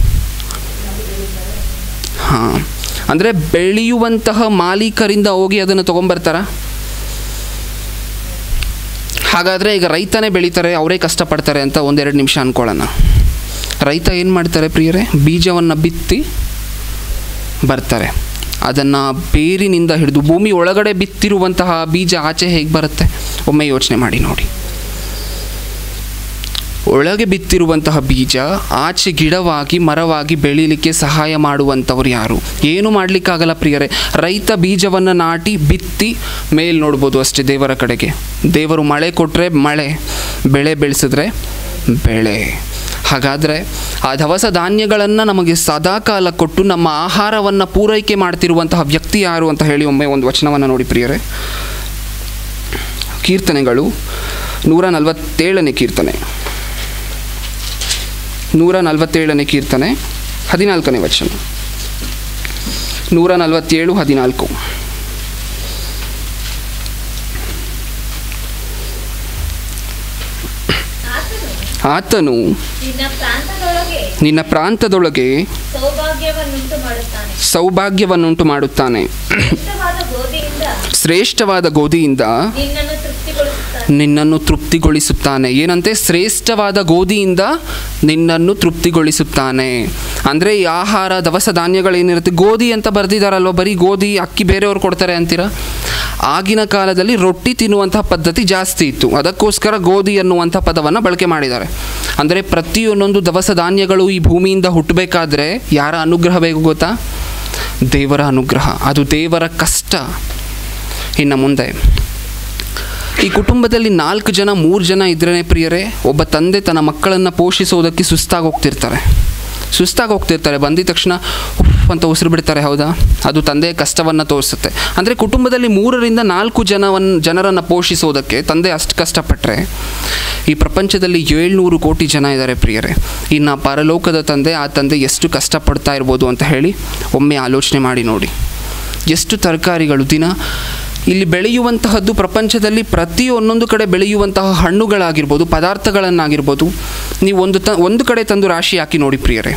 ಹಾಂ ಅಂದರೆ ಬೆಳೆಯುವಂತಹ ಮಾಲೀಕರಿಂದ ಹೋಗಿ ಅದನ್ನು ತೊಗೊಂಬರ್ತಾರಾ ಹಾಗಾದರೆ ಈಗ ರೈತನೇ ಬೆಳೀತಾರೆ ಅವರೇ ಕಷ್ಟಪಡ್ತಾರೆ ಅಂತ ಒಂದೆರಡು ನಿಮಿಷ ಅಂದ್ಕೊಳ್ಳೋಣ ರೈತ ಏನು ಮಾಡ್ತಾರೆ ಪ್ರಿಯರೇ ಬೀಜವನ್ನು ಬಿತ್ತಿ ಬರ್ತಾರೆ ಅದನ್ನು ಬೇರಿನಿಂದ ಹಿಡಿದು ಭೂಮಿ ಒಳಗಡೆ ಬಿತ್ತಿರುವಂತಹ ಬೀಜ ಆಚೆ ಹೇಗೆ ಬರುತ್ತೆ ಒಮ್ಮೆ ಯೋಚನೆ ಮಾಡಿ ನೋಡಿ ಒಳಗೆ ಬಿತ್ತಿರುವಂತಹ ಬೀಜ ಆಚೆ ಗಿಡವಾಗಿ ಮರವಾಗಿ ಬೆಳೀಲಿಕ್ಕೆ ಸಹಾಯ ಮಾಡುವಂಥವ್ರು ಯಾರು ಏನು ಮಾಡಲಿಕ್ಕಾಗಲ್ಲ ಪ್ರಿಯರೇ ರೈತ ಬೀಜವನ್ನು ನಾಟಿ ಬಿತ್ತಿ ಮೇಲ್ ನೋಡ್ಬೋದು ಅಷ್ಟೇ ದೇವರ ಕಡೆಗೆ ದೇವರು ಮಳೆ ಕೊಟ್ಟರೆ ಮಳೆ ಬೆಳೆ ಬೆಳೆಸಿದ್ರೆ ಬೆಳೆ ಹಾಗಾದರೆ ಆ ದವಸ ಧಾನ್ಯಗಳನ್ನು ನಮಗೆ ಸದಾಕಾಲ ಕೊಟ್ಟು ನಮ್ಮ ಆಹಾರವನ್ನು ಪೂರೈಕೆ ಮಾಡ್ತಿರುವಂತಹ ವ್ಯಕ್ತಿ ಯಾರು ಅಂತ ಹೇಳಿ ಒಮ್ಮೆ ಒಂದು ವಚನವನ್ನು ನೋಡಿ ಪ್ರಿಯರೇ ಕೀರ್ತನೆಗಳು ನೂರ ನಲವತ್ತೇಳನೇ ಕೀರ್ತನೆ ನೂರ ನಲವತ್ತೇಳನೇ ಕೀರ್ತನೆ ಹದಿನಾಲ್ಕನೇ ವಚನ ನೂರ ನಲವತ್ತೇಳು ಹದಿನಾಲ್ಕು ಆತನು ಆತನು ನಿನ್ನ ಪ್ರಾಂತದೊಳಗೆ ನಿನ್ನ ಪ್ರಾಂತದೊಳಗೆ ಸೌಭಾಗ್ಯವನ್ನುಂಟು ಮಾಡುತ್ತಾನೆ ಸೌಭಾಗ್ಯವನ್ನುಂಟು ಮಾಡುತ್ತಾನೆ ಇಷ್ಟವಾದ ಗೋಧಿಯಿಂದ ಶ್ರೇಷ್ಠವಾದ ಗೋಧಿಯಿಂದ ನಿನ್ನನ್ನು ತೃಪ್ತಿಗೊಳಿಸುತ್ತಾನೆ ನಿನ್ನನ್ನು ತೃಪ್ತಿಗೊಳಿಸುತ್ತಾನೆ ಏನಂತೆ ಶ್ರೇಷ್ಠವಾದ ಗೋಧಿಯಿಂದ ನಿನ್ನನ್ನು ತೃಪ್ತಿಗೊಳಿಸುತ್ತಾನೆ ಅಂದರೆ ಈ ಆಹಾರ ದವಸ ಧಾನ್ಯಗಳೇನಿರುತ್ತೆ ಗೋಧಿ ಅಂತ ಬರೆದಿದ್ದಾರಲ್ವ ಬರೀ ಗೋಧಿ ಅಕ್ಕಿ ಬೇರೆಯವ್ರು ಕೊಡ್ತಾರೆ ಅಂತೀರ ಆಗಿನ ಕಾಲದಲ್ಲಿ ರೊಟ್ಟಿ ತಿನ್ನುವಂತಹ ಪದ್ಧತಿ ಜಾಸ್ತಿ ಇತ್ತು ಅದಕ್ಕೋಸ್ಕರ ಗೋಧಿ ಅನ್ನುವಂಥ ಪದವನ್ನು ಬಳಕೆ ಮಾಡಿದ್ದಾರೆ ಅಂದರೆ ಪ್ರತಿಯೊಂದೊಂದು ದವಸ ಧಾನ್ಯಗಳು ಈ ಭೂಮಿಯಿಂದ ಹುಟ್ಟಬೇಕಾದ್ರೆ ಯಾರ ಅನುಗ್ರಹ ಬೇಕು ಗೊತ್ತಾ ದೇವರ ಅನುಗ್ರಹ ಅದು ದೇವರ ಕಷ್ಟ ಇನ್ನು ಮುಂದೆ ಈ ಕುಟುಂಬದಲ್ಲಿ ನಾಲ್ಕು ಜನ ಮೂರು ಜನ ಇದ್ರೇ ಪ್ರಿಯರೇ ಒಬ್ಬ ತಂದೆ ತನ್ನ ಮಕ್ಕಳನ್ನು ಪೋಷಿಸೋದಕ್ಕೆ ಸುಸ್ತಾಗಿ ಹೋಗ್ತಿರ್ತಾರೆ ಸುಸ್ತಾಗಿ ಹೋಗ್ತಿರ್ತಾರೆ ಬಂದಿದ ತಕ್ಷಣ ಉಫ್ ಅಂತ ಉಸಿರು ಬಿಡ್ತಾರೆ ಹೌದಾ ಅದು ತಂದೆಯ ಕಷ್ಟವನ್ನು ತೋರಿಸುತ್ತೆ ಅಂದರೆ ಕುಟುಂಬದಲ್ಲಿ ಮೂರರಿಂದ ನಾಲ್ಕು ಜನವನ್ನು ಜನರನ್ನು ಪೋಷಿಸೋದಕ್ಕೆ ತಂದೆ ಅಷ್ಟು ಕಷ್ಟಪಟ್ಟರೆ ಈ ಪ್ರಪಂಚದಲ್ಲಿ ಏಳ್ನೂರು ಕೋಟಿ ಜನ ಇದ್ದಾರೆ ಪ್ರಿಯರೇ ಇನ್ನು ಪರಲೋಕದ ತಂದೆ ಆ ತಂದೆ ಎಷ್ಟು ಕಷ್ಟಪಡ್ತಾ ಇರ್ಬೋದು ಅಂತ ಹೇಳಿ ಒಮ್ಮೆ ಆಲೋಚನೆ ಮಾಡಿ ನೋಡಿ ಎಷ್ಟು ತರಕಾರಿಗಳು ದಿನ ಇಲ್ಲಿ ಬೆಳೆಯುವಂತಹದ್ದು ಪ್ರಪಂಚದಲ್ಲಿ ಪ್ರತಿ ಒಂದೊಂದು ಕಡೆ ಬೆಳೆಯುವಂತಹ ಹಣ್ಣುಗಳಾಗಿರ್ಬೋದು ಪದಾರ್ಥಗಳನ್ನಾಗಿರ್ಬೋದು ನೀವು ಒಂದು ತ ಒಂದು ಕಡೆ ತಂದು ರಾಶಿ ಹಾಕಿ ನೋಡಿ ಪ್ರಿಯರೇ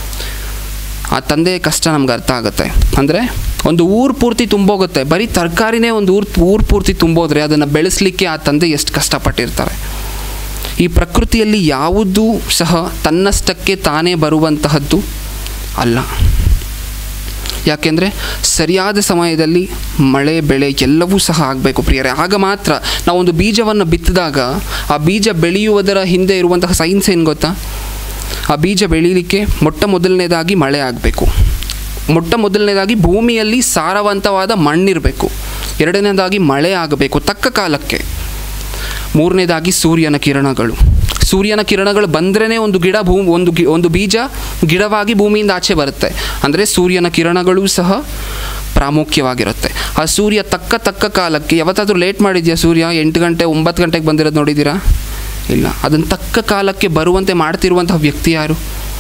ಆ ತಂದೆಯ ಕಷ್ಟ ನಮ್ಗೆ ಅರ್ಥ ಆಗುತ್ತೆ ಅಂದರೆ ಒಂದು ಊರು ಪೂರ್ತಿ ತುಂಬೋಗುತ್ತೆ ಬರೀ ತರಕಾರಿನೇ ಒಂದು ಊರು ಊರು ಪೂರ್ತಿ ತುಂಬೋದ್ರೆ ಅದನ್ನು ಬೆಳೆಸಲಿಕ್ಕೆ ಆ ತಂದೆ ಎಷ್ಟು ಕಷ್ಟಪಟ್ಟಿರ್ತಾರೆ ಈ ಪ್ರಕೃತಿಯಲ್ಲಿ ಯಾವುದೂ ಸಹ ತನ್ನಷ್ಟಕ್ಕೆ ತಾನೇ ಬರುವಂತಹದ್ದು ಅಲ್ಲ ಯಾಕೆಂದರೆ ಸರಿಯಾದ ಸಮಯದಲ್ಲಿ ಮಳೆ ಬೆಳೆ ಎಲ್ಲವೂ ಸಹ ಆಗಬೇಕು ಪ್ರಿಯರೇ ಆಗ ಮಾತ್ರ ನಾವೊಂದು ಬೀಜವನ್ನು ಬಿತ್ತಿದಾಗ ಆ ಬೀಜ ಬೆಳೆಯುವುದರ ಹಿಂದೆ ಇರುವಂತಹ ಸೈನ್ಸ್ ಏನು ಗೊತ್ತಾ ಆ ಬೀಜ ಬೆಳೀಲಿಕ್ಕೆ ಮೊಟ್ಟ ಮೊದಲನೇದಾಗಿ ಮಳೆ ಆಗಬೇಕು ಮೊಟ್ಟ ಮೊದಲನೇದಾಗಿ ಭೂಮಿಯಲ್ಲಿ ಸಾರವಂತವಾದ ಮಣ್ಣಿರಬೇಕು ಎರಡನೇದಾಗಿ ಮಳೆ ಆಗಬೇಕು ತಕ್ಕ ಕಾಲಕ್ಕೆ ಮೂರನೇದಾಗಿ ಸೂರ್ಯನ ಕಿರಣಗಳು ಸೂರ್ಯನ ಕಿರಣಗಳು ಬಂದ್ರೇ ಒಂದು ಗಿಡ ಭೂ ಒಂದು ಗಿ ಒಂದು ಬೀಜ ಗಿಡವಾಗಿ ಭೂಮಿಯಿಂದ ಆಚೆ ಬರುತ್ತೆ ಅಂದರೆ ಸೂರ್ಯನ ಕಿರಣಗಳೂ ಸಹ ಪ್ರಾಮುಖ್ಯವಾಗಿರುತ್ತೆ ಆ ಸೂರ್ಯ ತಕ್ಕ ತಕ್ಕ ಕಾಲಕ್ಕೆ ಯಾವತ್ತಾದರೂ ಲೇಟ್ ಮಾಡಿದ್ಯಾ ಸೂರ್ಯ ಎಂಟು ಗಂಟೆ ಒಂಬತ್ತು ಗಂಟೆಗೆ ಬಂದಿರೋದು ನೋಡಿದ್ದೀರಾ ಇಲ್ಲ ಅದನ್ನು ತಕ್ಕ ಕಾಲಕ್ಕೆ ಬರುವಂತೆ ಮಾಡ್ತಿರುವಂತಹ ವ್ಯಕ್ತಿ ಯಾರು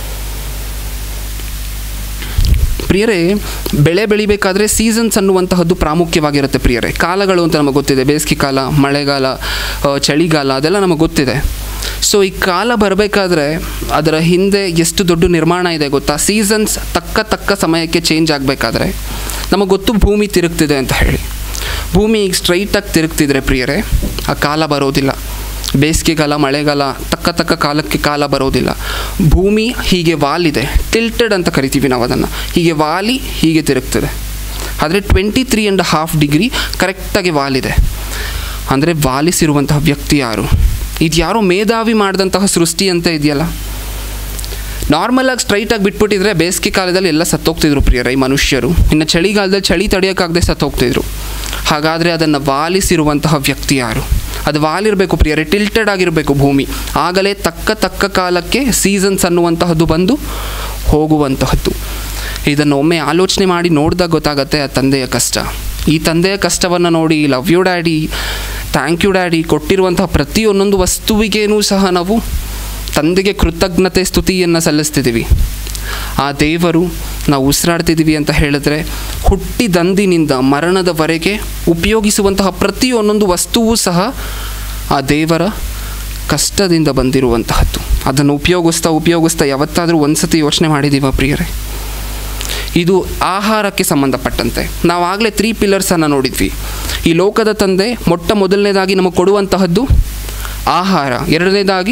ಪ್ರಿಯರೇ ಬೆಳೆ ಬೆಳಿಬೇಕಾದ್ರೆ ಸೀಸನ್ಸ್ ಅನ್ನುವಂತಹದ್ದು ಪ್ರಾಮುಖ್ಯವಾಗಿರುತ್ತೆ ಪ್ರಿಯರೇ ಕಾಲಗಳು ಅಂತ ನಮಗೆ ಗೊತ್ತಿದೆ ಬೇಸಿಗೆ ಕಾಲ ಮಳೆಗಾಲ ಆ, ಚಳಿಗಾಲ ಅದೆಲ್ಲ ನಮಗೆ ಗೊತ್ತಿದೆ ಸೊ ಈ ಕಾಲ ಬರಬೇಕಾದ್ರೆ ಅದರ ಹಿಂದೆ ಎಷ್ಟು ದೊಡ್ಡ ನಿರ್ಮಾಣ ಇದೆ ಗೊತ್ತಾ ಸೀಸನ್ಸ್ ತಕ್ಕ ತಕ್ಕ ಸಮಯಕ್ಕೆ ಚೇಂಜ್ ಆಗಬೇಕಾದ್ರೆ ನಮಗೆ ಗೊತ್ತು ಭೂಮಿ ತಿರುಗ್ತಿದೆ ಅಂತ ಹೇಳಿ ಭೂಮಿ ಈಗ ಸ್ಟ್ರೈಟಾಗಿ ತಿರುಗ್ತಿದ್ರೆ ಪ್ರಿಯರೇ ಆ ಕಾಲ ಬರೋದಿಲ್ಲ ಬೇಸಿಗೆಗಾಲ ಮಳೆಗಾಲ ತಕ್ಕ ತಕ್ಕ ಕಾಲಕ್ಕೆ ಕಾಲ ಬರೋದಿಲ್ಲ ಭೂಮಿ ಹೀಗೆ ವಾಲಿದೆ ಟಿಲ್ಟೆಡ್ ಅಂತ ಕರಿತೀವಿ ನಾವು ಅದನ್ನು ಹೀಗೆ ವಾಲಿ ಹೀಗೆ ತಿರುಗ್ತದೆ ಆದರೆ twenty three and half degree ಕರೆಕ್ಟಾಗಿ ವಾಲಿದೆ ಅಂದರೆ ವಾಲಿಸಿರುವಂತಹ ವ್ಯಕ್ತಿ ಯಾರು ಇದು ಯಾರೋ ಮೇಧಾವಿ ಮಾಡಿದಂತಹ ಸೃಷ್ಟಿ ಅಂತ ಇದೆಯಲ್ಲ ನಾರ್ಮಲಾಗಿ ಸ್ಟ್ರೈಟಾಗಿ ಬಿಟ್ಬಿಟ್ಟಿದ್ರೆ ಬೇಸಿಗೆ ಕಾಲದಲ್ಲಿ ಎಲ್ಲ ಸತ್ತೋಗ್ತಿದ್ರು ಪ್ರಿಯರ ಈ ಮನುಷ್ಯರು ಇನ್ನು ಚಳಿಗಾಲದಲ್ಲಿ ಚಳಿ ತಡೆಯೋಕ್ಕಾಗದೆ ಸತ್ತೋಗ್ತಿದ್ರು ಹಾಗಾದರೆ ಅದನ್ನು ವಾಲಿಸಿರುವಂತಹ ವ್ಯಕ್ತಿ ಯಾರು ಅದು ವಾಲಿರಬೇಕು ಪ್ರಿಯರೇ ಟಿಲ್ಟೆಡ್ ಆಗಿರಬೇಕು ಭೂಮಿ ಆಗಲೇ ತಕ್ಕ ತಕ್ಕ ಕಾಲಕ್ಕೆ ಸೀಸನ್ಸ್ ಅನ್ನುವಂತಹದ್ದು ಬಂದು ಹೋಗುವಂತಹದ್ದು ಇದನ್ನು ಒಮ್ಮೆ ಆಲೋಚನೆ ಮಾಡಿ ನೋಡಿದಾಗ ಗೊತ್ತಾಗತ್ತೆ ಆ ತಂದೆಯ ಕಷ್ಟ ಈ ತಂದೆಯ ಕಷ್ಟವನ್ನು ನೋಡಿ love you daddy thank you daddy ಕೊಟ್ಟಿರುವಂತಹ ಪ್ರತಿಯೊಂದೊಂದು ವಸ್ತುವಿಗೇನೂ ಸಹ ನಾವು ತಂದೆಗೆ ಕೃತಜ್ಞತೆ ಸ್ತುತಿಯನ್ನು ಸಲ್ಲಿಸ್ತಿದ್ದೀವಿ ಆ ದೇವರು ನಾವು ಉಸಿರಾಡ್ತಿದ್ದೀವಿ ಅಂತ ಹೇಳಿದ್ರೆ ಹುಟ್ಟಿದಂದಿನಿಂದ ಮರಣದವರೆಗೆ ಉಪಯೋಗಿಸುವಂತಹ ಪ್ರತಿಯೊಂದೊಂದು ವಸ್ತುವೂ ಸಹ ಆ ದೇವರ ಕಷ್ಟದಿಂದ ಬಂದಿರುವಂತಹದ್ದು ಅದನ್ನು ಉಪಯೋಗಿಸ್ತಾ ಉಪಯೋಗಿಸ್ತಾ ಯಾವತ್ತಾದರೂ ಒಂದ್ಸತಿ ಯೋಚನೆ ಮಾಡಿದ್ದೀವ ಪ್ರಿಯರೇ ಇದು ಆಹಾರಕ್ಕೆ ಸಂಬಂಧಪಟ್ಟಂತೆ ನಾವು ಆಗಲೇ ತ್ರೀ ಪಿಲ್ಲರ್ಸನ್ನು ನೋಡಿದ್ವಿ ಈ ಲೋಕದ ತಂದೆ ಮೊಟ್ಟ ಮೊದಲನೇದಾಗಿ ನಮಗೆ ಕೊಡುವಂತಹದ್ದು ಆಹಾರ ಎರಡನೇದಾಗಿ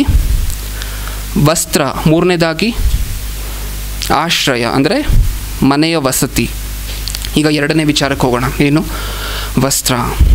ವಸ್ತ್ರ ಮೂರನೇದಾಗಿ ಆಶ್ರಯ ಅಂದರೆ ಮನೆಯ ವಸತಿ ಈಗ ಎರಡನೇ ವಿಚಾರಕ್ಕೆ ಹೋಗೋಣ ಏನು ವಸ್ತ್ರ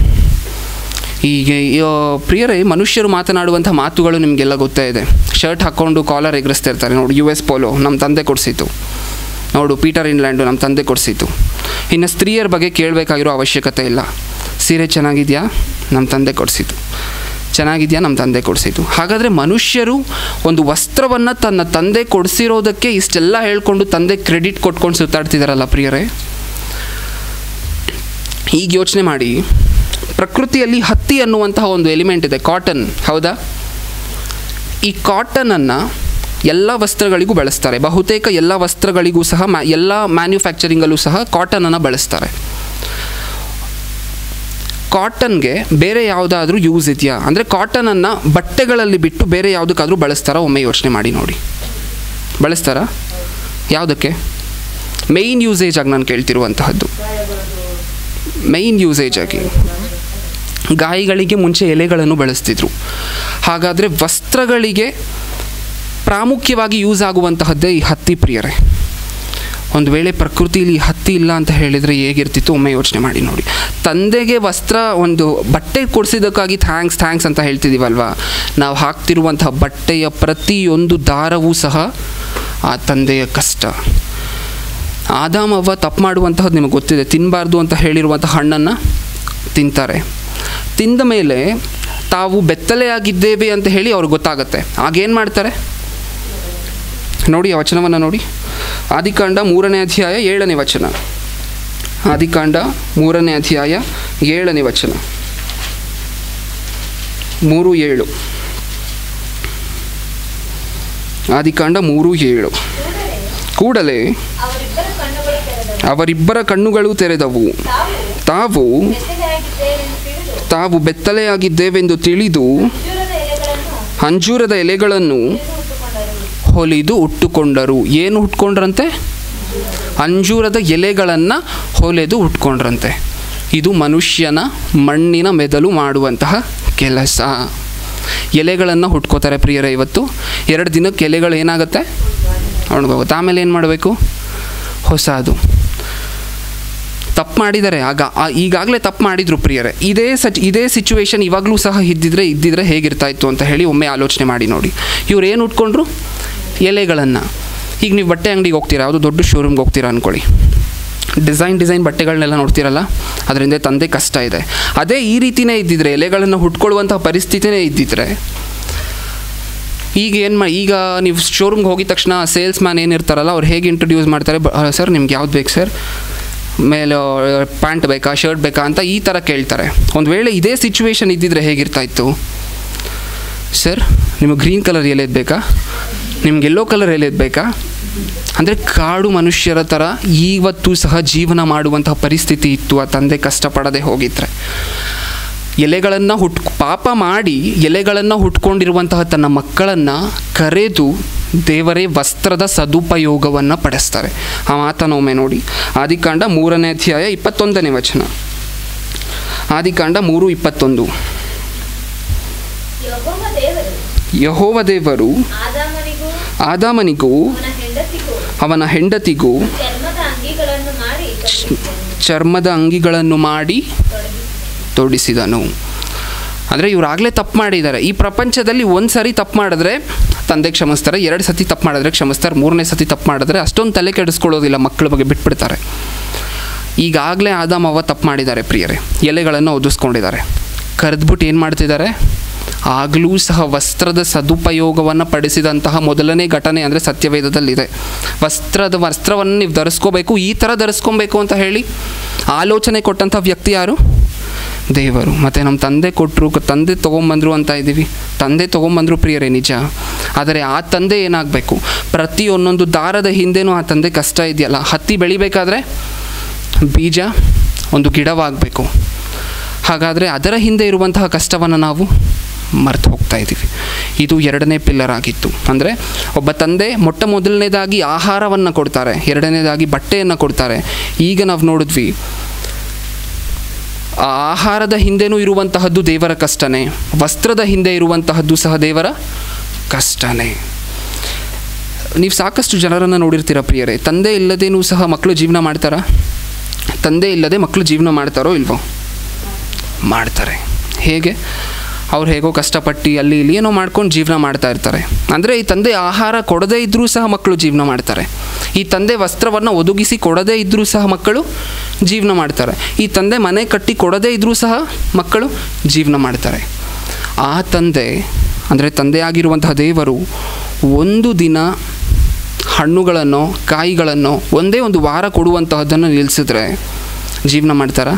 ಈಗ ಆ, ಪ್ರಿಯರೇ ಮನುಷ್ಯರು ಮಾತನಾಡುವಂಥ ಮಾತುಗಳು ನಿಮಗೆಲ್ಲ ಗೊತ್ತೇ ಇದೆ ಶರ್ಟ್ ಹಾಕ್ಕೊಂಡು ಕಾಲರ್ ಎಗರಿಸ್ತಾ ಇರ್ತಾರೆ ನೋಡಿ ಯು ಎಸ್ ಪೋಲೋ ನಮ್ಮ ತಂದೆ ಕೊಡಿಸಿತು ನೋಡು ಪೀಟರ್ ಇಂಗ್ಲೆಂಡು ನಮ್ಮ ತಂದೆ ಕೊಡಿಸಿತು ಇನ್ನು ಸ್ತ್ರೀಯರ ಬಗ್ಗೆ ಕೇಳಬೇಕಾಗಿರೋ ಅವಶ್ಯಕತೆ ಇಲ್ಲ ಸೀರೆ ಚೆನ್ನಾಗಿದೆಯಾ ನಮ್ಮ ತಂದೆ ಕೊಡಿಸಿತು ಚೆನ್ನಾಗಿದೆಯಾ ನಮ್ಮ ತಂದೆ ಕೊಡಿಸಿತು ಹಾಗಾದರೆ ಮನುಷ್ಯರು ಒಂದು ವಸ್ತ್ರವನ್ನು ತನ್ನ ತಂದೆ ಕೊಡಿಸಿರೋದಕ್ಕೆ ಇಷ್ಟೆಲ್ಲ ಹೇಳ್ಕೊಂಡು ತಂದೆ ಕ್ರೆಡಿಟ್ ಕೊಟ್ಕೊಂಡು ಸುತ್ತಾಡ್ತಿದಾರಲ್ಲ ಪ್ರಿಯರೇ ಈಗ ಯೋಚನೆ ಮಾಡಿ ಪ್ರಕೃತಿಯಲ್ಲಿ ಹತ್ತಿ ಅನ್ನುವಂತಹ ಒಂದು ಎಲಿಮೆಂಟ್ ಇದೆ ಕಾಟನ್ ಹೌದಾ ಈ ಕಾಟನನ್ನು ಎಲ್ಲ ವಸ್ತ್ರಗಳಿಗೂ ಬಳಸ್ತಾರೆ ಬಹುತೇಕ ಎಲ್ಲ ವಸ್ತ್ರಗಳಿಗೂ ಸಹ ಮ್ಯಾ ಎಲ್ಲ ಮ್ಯಾನ್ಯುಫ್ಯಾಕ್ಚರಿಂಗಲ್ಲೂ ಸಹ ಕಾಟನನ್ನು ಬಳಸ್ತಾರೆ ಕಾಟನ್ಗೆ ಬೇರೆ ಯಾವುದಾದ್ರೂ ಯೂಸ್ ಇದೆಯಾ ಅಂದರೆ ಕಾಟನನ್ನು ಬಟ್ಟೆಗಳಲ್ಲಿ ಬಿಟ್ಟು ಬೇರೆ ಯಾವುದಕ್ಕಾದ್ರೂ ಬಳಸ್ತಾರಾ ಒಮ್ಮೆ ಯೋಚನೆ ಮಾಡಿ ನೋಡಿ ಬಳಸ್ತಾರಾ ಯಾವುದಕ್ಕೆ ಮೇಯ್ನ್ ಯೂಸೇಜ್ ಆಗಿ ನಾನು ಕೇಳ್ತಿರುವಂತಹದ್ದು ಮೇಯ್ನ್ ಯೂಸೇಜ್ ಆಗಿ ಗಾಯಗಳಿಗೆ ಮುಂಚೆ ಎಲೆಗಳನ್ನು ಬಳಸ್ತಿದ್ರು ಹಾಗಾದರೆ ವಸ್ತ್ರಗಳಿಗೆ ಪ್ರಾಮುಖ್ಯವಾಗಿ ಯೂಸ್ ಆಗುವಂತಹದ್ದೇ ಈ ಹತ್ತಿ ಪ್ರಿಯರೇ ಒಂದು ವೇಳೆ ಪ್ರಕೃತಿಲಿ ಹತ್ತಿ ಇಲ್ಲ ಅಂತ ಹೇಳಿದರೆ ಹೇಗಿರ್ತಿತ್ತು ಒಮ್ಮೆ ಯೋಚನೆ ಮಾಡಿ ನೋಡಿ ತಂದೆಗೆ ವಸ್ತ್ರ ಒಂದು ಬಟ್ಟೆ ಕೊಡಿಸಿದ್ದಕ್ಕಾಗಿ ಥ್ಯಾಂಕ್ಸ್ ಥ್ಯಾಂಕ್ಸ್ ಅಂತ ಹೇಳ್ತಿದ್ದೀವಲ್ವಾ ನಾವು ಹಾಕ್ತಿರುವಂತಹ ಬಟ್ಟೆಯ ಪ್ರತಿಯೊಂದು ದಾರವೂ ಸಹ ಆ ತಂದೆಯ ಕಷ್ಟ ಆದಾಮ್ ಅವ್ವ ತಪ್ಪು ಮಾಡುವಂತಹದ್ದು ನಿಮಗೆ ಗೊತ್ತಿದೆ ತಿನ್ನಬಾರ್ದು ಅಂತ ಹೇಳಿರುವಂಥ ಹಣ್ಣನ್ನು ತಿಂತಾರೆ ತಿಂದ ಮೇಲೆ ತಾವು ಬೆತ್ತಲೆಯಾಗಿದ್ದೇವೆ ಅಂತ ಹೇಳಿ ಅವ್ರಿಗೆ ಗೊತ್ತಾಗುತ್ತೆ ಆಗೇನು ಮಾಡ್ತಾರೆ ನೋಡಿ ಆ ವಚನವನ್ನು ನೋಡಿ ಆದಿಕಾಂಡ ಮೂರನೇ ಅಧ್ಯಾಯ ಏಳನೇ ವಚನ ಆದಿಕಾಂಡ ಮೂರನೇ ಅಧ್ಯಾಯ ಏಳನೇ ವಚನ ಮೂರು ಏಳು ಆದಿಕಾಂಡ ಮೂರು ಏಳು ಕೂಡಲೇ ಅವರಿಬ್ಬರ ಕಣ್ಣುಗಳು ತೆರೆದವು ಅವರಿಬ್ಬರ ಕಣ್ಣುಗಳು ತೆರೆದವು ತಾವು ತಾವು ಬೆತ್ತಲೆಯಾಗಿದ್ದೇವೆಂದು ತಿಳಿದು ತಾವು ಬೆತ್ತಲೆಯಾಗಿದ್ದೇವೆಂದು ತಿಳಿದು ಅಂಜೂರದ ಎಲೆಗಳನ್ನು ಅಂಜೂರದ ಎಲೆಗಳನ್ನು ಉಟ್ಟುಕೊಂಡರು ಹೊಲಿದು ಉಟ್ಟುಕೊಂಡರು ಏನು ಉಟ್ಕೊಂಡ್ರಂತೆ ಅಂಜೂರದ ಎಲೆಗಳನ್ನು ಹೊಲೆದು ಉಟ್ಕೊಂಡ್ರಂತೆ ಇದು ಮನುಷ್ಯನ ಮಣ್ಣಿನ ಮೆದಲು ಮಾಡುವಂತಹ ಕೆಲಸ ಎಲೆಗಳನ್ನು ಹುಟ್ಕೋತಾರೆ ಪ್ರಿಯರೇ ಇವತ್ತು ಎರಡು ದಿನಕ್ಕೆ ಎಲೆಗಳು ಏನಾಗುತ್ತೆ ಒಣಗೋಗುತ್ತೆ ಆಮೇಲೆ ಏನು ಮಾಡಬೇಕು ಹೊಸದು ತಪ್ಪು ಮಾಡಿದ್ದಾರೆ ಆಗ ಆ- ಈಗಾಗಲೇ ತಪ್ಪು ಮಾಡಿದ್ರು ಪ್ರಿಯರೇ ಇದೇ ಸಚ್ ಇದೇ ಸಿಚುವೇಶನ್ ಇವಾಗಲೂ ಸಹ ಇದ್ದಿದ್ರೆ ಇದ್ದಿದ್ರೆ ಹೇಗಿರ್ತಾ ಇತ್ತು ಅಂತ ಹೇಳಿ ಒಮ್ಮೆ ಆಲೋಚನೆ ಮಾಡಿ ನೋಡಿ ಇವ್ರು ಏನು ಉಟ್ಕೊಂಡ್ರು ಎಲೆಗಳನ್ನು ಈಗ ನೀವು ಬಟ್ಟೆ ಅಂಗಡಿಗೆ ಹೋಗ್ತೀರಾ ಯಾವುದೋ ದೊಡ್ಡ ಶೋರೂಮ್ಗೆ ಹೋಗ್ತೀರಾ ಅಂದ್ಕೊಳ್ಳಿ ಡಿಸೈನ್ ಡಿಸೈನ್ ಬಟ್ಟೆಗಳನ್ನೆಲ್ಲ ನೋಡ್ತೀರಲ್ಲ ಅದರಿಂದ ತಂದೆ ಕಷ್ಟ ಇದೆ ಅದೇ ಈ ರೀತಿನೇ ಇದ್ದಿದ್ರೆ ಎಲೆಗಳನ್ನು ಹುಟ್ಕೊಳ್ಳುವಂತಹ ಪರಿಸ್ಥಿತಿನೇ ಇದ್ದಿದ್ರೆ ಈಗ ಏನು ಮಾ ಈಗ ನೀವು ಶೋರೂಮ್ಗೆ ಹೋಗಿದ ತಕ್ಷಣ ಸೇಲ್ಸ್ ಮ್ಯಾನ್ ಏನಿರ್ತಾರಲ್ಲ ಅವ್ರು ಹೇಗೆ ಇಂಟ್ರೊಡ್ಯೂಸ್ ಮಾಡ್ತಾರೆ ಸರ್ ನಿಮ್ಗೆ ಯಾವ್ದು ಬೇಕು ಸರ್ ಮೇಲೆ ಪ್ಯಾಂಟ್ ಬೇಕಾ ಶರ್ಟ್ ಬೇಕಾ ಅಂತ ಈ ಥರ ಕೇಳ್ತಾರೆ ಒಂದು ವೇಳೆ ಇದೇ ಸಿಚುವೇಶನ್ ಇದ್ದಿದ್ರೆ ಹೇಗಿರ್ತಾ ಇತ್ತು ಸರ್ ನಿಮಗೆ ಗ್ರೀನ್ ಕಲರ್ ಎಲೆದು ಬೇಕಾ ನಿಮ್ಗೆ ಎಲ್ಲೋ ಕಲರ್ ಎಲೆದು ಬೇಕಾ ಅಂದರೆ ಕಾಡು ಮನುಷ್ಯರ ಥರ ಇವತ್ತು ಸಹ ಜೀವನ ಮಾಡುವಂತಹ ಪರಿಸ್ಥಿತಿ ಇತ್ತು ಆ ತಂದೆ ಕಷ್ಟಪಡದೆ ಹೋಗಿದ್ರೆ ಎಲೆಗಳನ್ನು ಹುಟ್ ಪಾಪ ಮಾಡಿ ಎಲೆಗಳನ್ನು ಹುಟ್ಕೊಂಡಿರುವಂತಹ ತನ್ನ ಮಕ್ಕಳನ್ನು ಕರೆದು ದೇವರೇ ವಸ್ತ್ರದ ಸದುಪಯೋಗವನ್ನು ಪಡಿಸ್ತಾರೆ ಆ ಮಾತನೊಮ್ಮೆ ನೋಡಿ ಆದಿಕಾಂಡ ಮೂರನೇ ಅಧ್ಯಾಯ ಇಪ್ಪತ್ತೊಂದನೇ ವಚನ ಆದಿಕಾಂಡ ಮೂರು ಇಪ್ಪತ್ತೊಂದು ಯೆಹೋವ ದೇವರು ಯಹೋವ ದೇವರು ಆದಾಮನಿಗೂ ಆದಾಮನಿಗೂ ಅವನ ಹೆಂಡತಿಗೂ ಅವನ ಹೆಂಡತಿಗೂ ಚರ್ಮದ ಅಂಗಿಗಳನ್ನು ಮಾಡಿ ತೊಡಿಸಿದನು. ಚರ್ಮದ ಅಂಗಿಗಳನ್ನು ಮಾಡಿ ತೊಡಿಸಿದನು ಅಂದರೆ ಇವರಾಗಲೇ ತಪ್ಪು ಮಾಡಿದ್ದಾರೆ ಈ ಪ್ರಪಂಚದಲ್ಲಿ ಒಂದು ಸರಿ ತಪ್ಪು ಮಾಡಿದ್ರೆ ತಂದೆ ಕ್ಷಮಿಸ್ತಾರೆ ಎರಡು ಸತಿ ತಪ್ಪು ಮಾಡಿದ್ರೆ ಕ್ಷಮಿಸ್ತಾರೆ ಮೂರನೇ ಸತಿ ತಪ್ಪು ಮಾಡಿದ್ರೆ ಅಷ್ಟೊಂದು ತಲೆ ಕೆಡಿಸ್ಕೊಳ್ಳೋದಿಲ್ಲ ಮಕ್ಕಳ ಬಗ್ಗೆ ಬಿಟ್ಬಿಡ್ತಾರೆ ಈಗಾಗಲೇ ಆದಾಮ್ ಅವ್ವ ತಪ್ಪು ಮಾಡಿದ್ದಾರೆ ಪ್ರಿಯರೇ ಎಲೆಗಳನ್ನು ಒದಿಸ್ಕೊಂಡಿದ್ದಾರೆ ಕರೆದ್ಬಿಟ್ಟು ಏನು ಮಾಡ್ತಿದ್ದಾರೆ ಆಗಲೂ ಸಹ ವಸ್ತ್ರದ ಸದುಪಯೋಗವನ್ನು ಪಡಿಸಿದಂತಹ ಮೊದಲನೇ ಘಟನೆ ಅಂದರೆ ಸತ್ಯವೇದದಲ್ಲಿದೆ ವಸ್ತ್ರದ ವಸ್ತ್ರವನ್ನು ನೀವು ಧರಿಸ್ಕೋಬೇಕು ಈ ಥರ ಧರಿಸ್ಕೊಬೇಕು ಅಂತ ಹೇಳಿ ಆಲೋಚನೆ ಕೊಟ್ಟಂಥ ವ್ಯಕ್ತಿ ಯಾರು ದೇವರು ಮತ್ತು ನಮ್ಮ ತಂದೆ ಕೊಟ್ಟರು ತಂದೆ ತೊಗೊಂಬಂದರು ಅಂತ ಇದ್ದೀವಿ ತಂದೆ ತೊಗೊಂಬಂದರು ಪ್ರಿಯರೇ ನಿಜ ಆದರೆ ಆ ತಂದೆ ಏನಾಗಬೇಕು ಪ್ರತಿ ಒಂದೊಂದು ದಾರದ ಹಿಂದೆನೂ ಆ ತಂದೆ ಕಷ್ಟ ಇದೆಯಲ್ಲ ಹತ್ತಿ ಬೆಳಿಬೇಕಾದ್ರೆ ಬೀಜ ಒಂದು ಗಿಡವಾಗಬೇಕು ಹಾಗಾದರೆ ಅದರ ಹಿಂದೆ ಇರುವಂತಹ ಕಷ್ಟವನ್ನು ನಾವು ಮರೆತು ಹೋಗ್ತಾ ಇದ್ದೀವಿ ಇದು ಎರಡನೇ ಪಿಲ್ಲರ್ ಆಗಿತ್ತು ಅಂದರೆ ಒಬ್ಬ ತಂದೆ ಮೊಟ್ಟ ಮೊದಲನೇದಾಗಿ ಆಹಾರವನ್ನು ಕೊಡ್ತಾರೆ ಎರಡನೇದಾಗಿ ಬಟ್ಟೆಯನ್ನು ಕೊಡ್ತಾರೆ ಈಗ ನಾವು ನೋಡಿದ್ವಿ ಆ ಆಹಾರದ ಹಿಂದೆನೂ ಇರುವಂತಹದ್ದು ದೇವರ ಕಷ್ಟನೇ ವಸ್ತ್ರದ ಹಿಂದೆ ಇರುವಂತಹದ್ದು ಸಹ ದೇವರ ಕಷ್ಟನೇ ನೀವು ಸಾಕಷ್ಟು ಜನರನ್ನು ನೋಡಿರ್ತೀರ ಪ್ರಿಯರೇ ತಂದೆ ಇಲ್ಲದೇನೂ ಸಹ ಮಕ್ಕಳು ಜೀವನ ಮಾಡ್ತಾರಾ ತಂದೆ ಇಲ್ಲದೆ ಮಕ್ಕಳು ಜೀವನ ಮಾಡ್ತಾರೋ ಇಲ್ವೋ ಮಾಡ್ತಾರೆ ಹೇಗೆ ಅವ್ರು ಹೇಗೋ ಕಷ್ಟಪಟ್ಟು ಅಲ್ಲಿ ಇಲ್ಲಿ ಏನೋ ಮಾಡ್ಕೊಂಡು ಜೀವನ ಮಾಡ್ತಾ ಇರ್ತಾರೆ ಅಂದರೆ ಈ ತಂದೆ ಆಹಾರ ಕೊಡದೇ ಇದ್ದರೂ ಸಹ ಮಕ್ಕಳು ಜೀವನ ಮಾಡ್ತಾರೆ ಈ ತಂದೆ ವಸ್ತ್ರವನ್ನು ಒದಗಿಸಿ ಕೊಡದೇ ಇದ್ದರೂ ಸಹ ಮಕ್ಕಳು ಜೀವನ ಮಾಡ್ತಾರೆ ಈ ತಂದೆ ಮನೆ ಕಟ್ಟಿ ಕೊಡದೇ ಇದ್ದರೂ ಸಹ ಮಕ್ಕಳು ಜೀವನ ಮಾಡ್ತಾರೆ ಆ ತಂದೆ ಅಂದರೆ ತಂದೆಯಾಗಿರುವಂತಹ ದೇವರು ಒಂದು ದಿನ ಹಣ್ಣುಗಳನ್ನು ಕಾಯಿಗಳನ್ನು ಒಂದೇ ಒಂದು ವಾರ ಕೊಡುವಂತಹದ್ದನ್ನು ನಿಲ್ಲಿಸಿದ್ರೆ ಜೀವನ ಮಾಡ್ತಾರಾ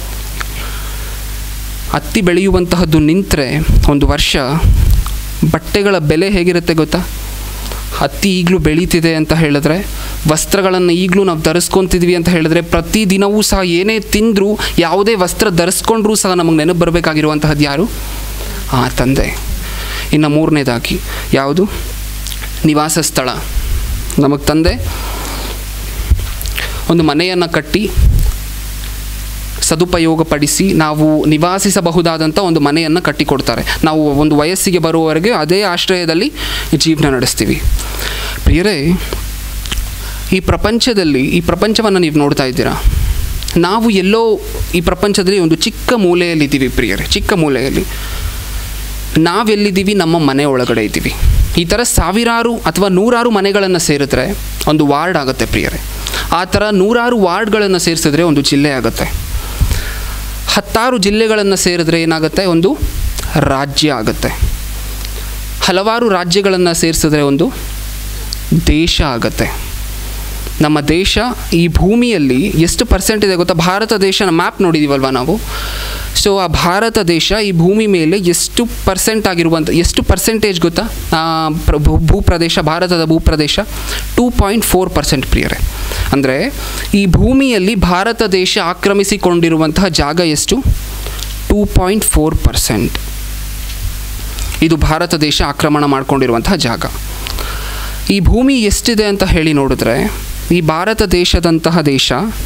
ಹತ್ತಿ ಬೆಳೆಯುವಂತಹದ್ದು ನಿಂತರೆ ಒಂದು ವರ್ಷ ಬಟ್ಟೆಗಳ ಬೆಲೆ ಹೇಗಿರುತ್ತೆ ಗೊತ್ತಾ ಹತ್ತಿ ಈಗಲೂ ಬೆಳೀತಿದೆ ಅಂತ ಹೇಳಿದ್ರೆ ವಸ್ತ್ರಗಳನ್ನು ಈಗಲೂ ನಾವು ಧರಿಸ್ಕೊತಿದ್ವಿ ಅಂತ ಹೇಳಿದ್ರೆ ಪ್ರತಿ ದಿನವೂ ಸಹ ಏನೇ ತಿಂದರೂ ಯಾವುದೇ ವಸ್ತ್ರ ಧರಿಸ್ಕೊಂಡ್ರೂ ಸಹ ನಮಗೆ ನೆನಪು ಬರಬೇಕಾಗಿರುವಂತಹದ್ದು ಯಾರು ಆ ತಂದೆ ಇನ್ನು ಮೂರನೇದಾಗಿ ಯಾವುದು ನಿವಾಸ ಸ್ಥಳ ನಮಗೆ ತಂದೆ ಒಂದು ಮನೆಯನ್ನು ಕಟ್ಟಿ ಸದುಪಯೋಗಪಡಿಸಿ ನಾವು ನಿವಾಸಿಸಬಹುದಾದಂಥ ಒಂದು ಮನೆಯನ್ನು ಕಟ್ಟಿಕೊಡ್ತಾರೆ ನಾವು ಒಂದು ವಯಸ್ಸಿಗೆ ಬರುವವರೆಗೆ ಅದೇ ಆಶ್ರಯದಲ್ಲಿ ಜೀವನ ನಡೆಸ್ತೀವಿ ಪ್ರಿಯರೇ ಈ ಪ್ರಪಂಚದಲ್ಲಿ ಈ ಪ್ರಪಂಚವನ್ನು ನೀವು ನೋಡ್ತಾ ಇದ್ದೀರಾ ನಾವು ಎಲ್ಲೋ ಈ ಪ್ರಪಂಚದಲ್ಲಿ ಒಂದು ಚಿಕ್ಕ ಮೂಲೆಯಲ್ಲಿದ್ದೀವಿ ಪ್ರಿಯರೇ ಚಿಕ್ಕ ಮೂಲೆಯಲ್ಲಿ ನಾವೆಲ್ಲಿದ್ದೀವಿ ನಮ್ಮ ಮನೆ ಒಳಗಡೆ ಇದ್ದೀವಿ ಈ ಥರ ಸಾವಿರಾರು ಅಥವಾ ನೂರಾರು ಮನೆಗಳನ್ನು ಸೇರಿದ್ರೆ ಒಂದು ವಾರ್ಡ್ ಆಗುತ್ತೆ ಪ್ರಿಯರೇ ಆ ಥರ ನೂರಾರು ವಾರ್ಡ್ಗಳನ್ನು ಸೇರಿಸಿದ್ರೆ ಒಂದು ಜಿಲ್ಲೆ ಆಗುತ್ತೆ ಹತ್ತಾರು ಜಿಲ್ಲೆಗಳನ್ನು ಸೇರಿದ್ರೆ ಏನಾಗುತ್ತೆ ಒಂದು ರಾಜ್ಯ ಆಗುತ್ತೆ ಹಲವಾರು ರಾಜ್ಯಗಳನ್ನು ಸೇರಿಸಿದ್ರೆ ಒಂದು ದೇಶ ಆಗುತ್ತೆ ನಮ್ಮ ದೇಶ ಈ ಭೂಮಿಯಲ್ಲಿ ಎಷ್ಟು ಪರ್ಸೆಂಟ್ ಇದೆ ಗೊತ್ತಾ ಭಾರತ ದೇಶ ಮ್ಯಾಪ್ ನೋಡಿದ್ದೀವಲ್ವ ನಾವು ಸೊ ಆ ಭಾರತ ದೇಶ ಈ ಭೂಮಿ ಮೇಲೆ ಎಷ್ಟು ಪರ್ಸೆಂಟ್ ಆಗಿರುವಂಥ ಎಷ್ಟು ಪರ್ಸೆಂಟೇಜ್ ಗೊತ್ತಾ ಆ, ಪ್ರ- ಭೂ- ಭೂಪ್ರದೇಶ ಭಾರತದ ಭೂಪ್ರದೇಶ ಟೂ ಪಾಯಿಂಟ್ ಫೋರ್ ಪರ್ಸೆಂಟ್ ಪ್ರಿಯರೇ ಅಂದರೆ ಈ ಭೂಮಿಯಲ್ಲಿ ಭಾರತ ದೇಶ ಆಕ್ರಮಿಸಿಕೊಂಡಿರುವಂತಹ ಜಾಗ ಎಷ್ಟು ಟೂ ಪಾಯಿಂಟ್ ಫೋರ್ ಪರ್ಸೆಂಟ್ ಇದು ಭಾರತ ದೇಶ ಆಕ್ರಮಣ ಮಾಡಿಕೊಂಡಿರುವಂತಹ ಜಾಗ ಈ ಭೂಮಿ ಎಷ್ಟಿದೆ ಅಂತ ಹೇಳಿ ನೋಡಿದ್ರೆ ಈ ಭಾರತ ದೇಶದಂತಹ ದೇಶ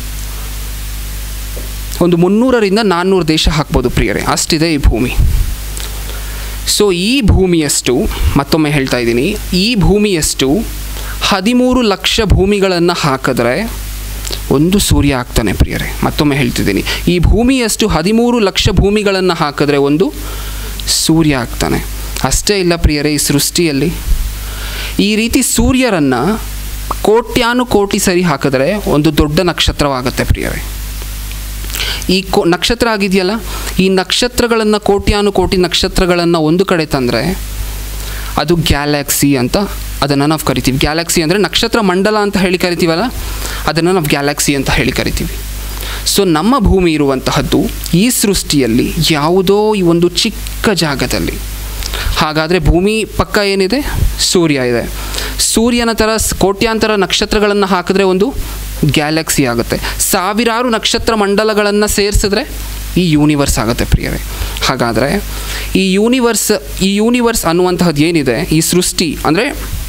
ಒಂದು ಮುನ್ನೂರರಿಂದ ನಾನ್ನೂರು ದೇಶ ಹಾಕ್ಬೋದು ಪ್ರಿಯರೇ ಅಷ್ಟಿದೆ ಈ ಭೂಮಿ ಸೊ ಈ ಭೂಮಿಯಷ್ಟು ಮತ್ತೊಮ್ಮೆ ಹೇಳ್ತಾ ಇದ್ದೀನಿ ಈ ಭೂಮಿಯಷ್ಟು ಹದಿಮೂರು ಲಕ್ಷ ಭೂಮಿಗಳನ್ನು ಹಾಕಿದ್ರೆ ಒಂದು ಸೂರ್ಯ ಆಗ್ತಾನೆ ಪ್ರಿಯರೇ ಮತ್ತೊಮ್ಮೆ ಹೇಳ್ತಿದ್ದೀನಿ ಈ ಭೂಮಿಯಷ್ಟು ಹದಿಮೂರು ಲಕ್ಷ ಭೂಮಿಗಳನ್ನು ಹಾಕಿದ್ರೆ ಒಂದು ಸೂರ್ಯ ಆಗ್ತಾನೆ ಅಷ್ಟೇ ಇಲ್ಲ ಪ್ರಿಯರೇ ಈ ಸೃಷ್ಟಿಯಲ್ಲಿ ಈ ರೀತಿ ಸೂರ್ಯರನ್ನು ಕೋಟ್ಯಾನು ಕೋಟಿ ಸರಿ ಹಾಕಿದ್ರೆ ಒಂದು ದೊಡ್ಡ ನಕ್ಷತ್ರವಾಗುತ್ತೆ ಪ್ರಿಯರೇ ಈ ಕೋ ನಕ್ಷತ್ರ ಆಗಿದೆಯಲ್ಲ ಈ ನಕ್ಷತ್ರಗಳನ್ನು ಕೋಟ್ಯಾನು ಕೋಟಿ ನಕ್ಷತ್ರಗಳನ್ನು ಒಂದು ಕಡೆ ತಂದರೆ ಅದು ಗ್ಯಾಲಕ್ಸಿ ಅಂತ ಅದನ್ನು ನಾವು ಕರಿತೀವಿ ಗ್ಯಾಲಕ್ಸಿ ಅಂದರೆ ನಕ್ಷತ್ರ ಮಂಡಲ ಅಂತ ಹೇಳಿ ಕರಿತೀವಲ್ಲ ಅದನ್ನು ನಾವು ಗ್ಯಾಲಕ್ಸಿ ಅಂತ ಹೇಳಿ ಕರಿತೀವಿ ಸೊ ನಮ್ಮ ಭೂಮಿ ಇರುವಂತಹದ್ದು ಈ ಸೃಷ್ಟಿಯಲ್ಲಿ ಯಾವುದೋ ಈ ಒಂದು ಚಿಕ್ಕ ಜಾಗದಲ್ಲಿ ಹಾಗಾದರೆ ಭೂಮಿ ಪಕ್ಕ ಏನಿದೆ ಸೂರ್ಯ ಇದೆ ಸೂರ್ಯನ ಥರ ಸ್- ಕೋಟ್ಯಾಂತರ ನಕ್ಷತ್ರಗಳನ್ನು ಹಾಕಿದ್ರೆ ಒಂದು ಗ್ಯಾಲಕ್ಸಿ ಆಗುತ್ತೆ ಸಾವಿರಾರು ನಕ್ಷತ್ರ ಮಂಡಲಗಳನ್ನು ಸೇರಿಸಿದ್ರೆ ಈ ಯೂನಿವರ್ಸ್ ಆಗುತ್ತೆ ಪ್ರಿಯರೇ ಹಾಗಾದರೆ ಈ ಯೂನಿವರ್ಸ್ ಈ ಯೂನಿವರ್ಸ್ ಅನ್ನುವಂತಹದ್ದು ಏನಿದೆ ಈ ಸೃಷ್ಟಿ ಅಂದರೆ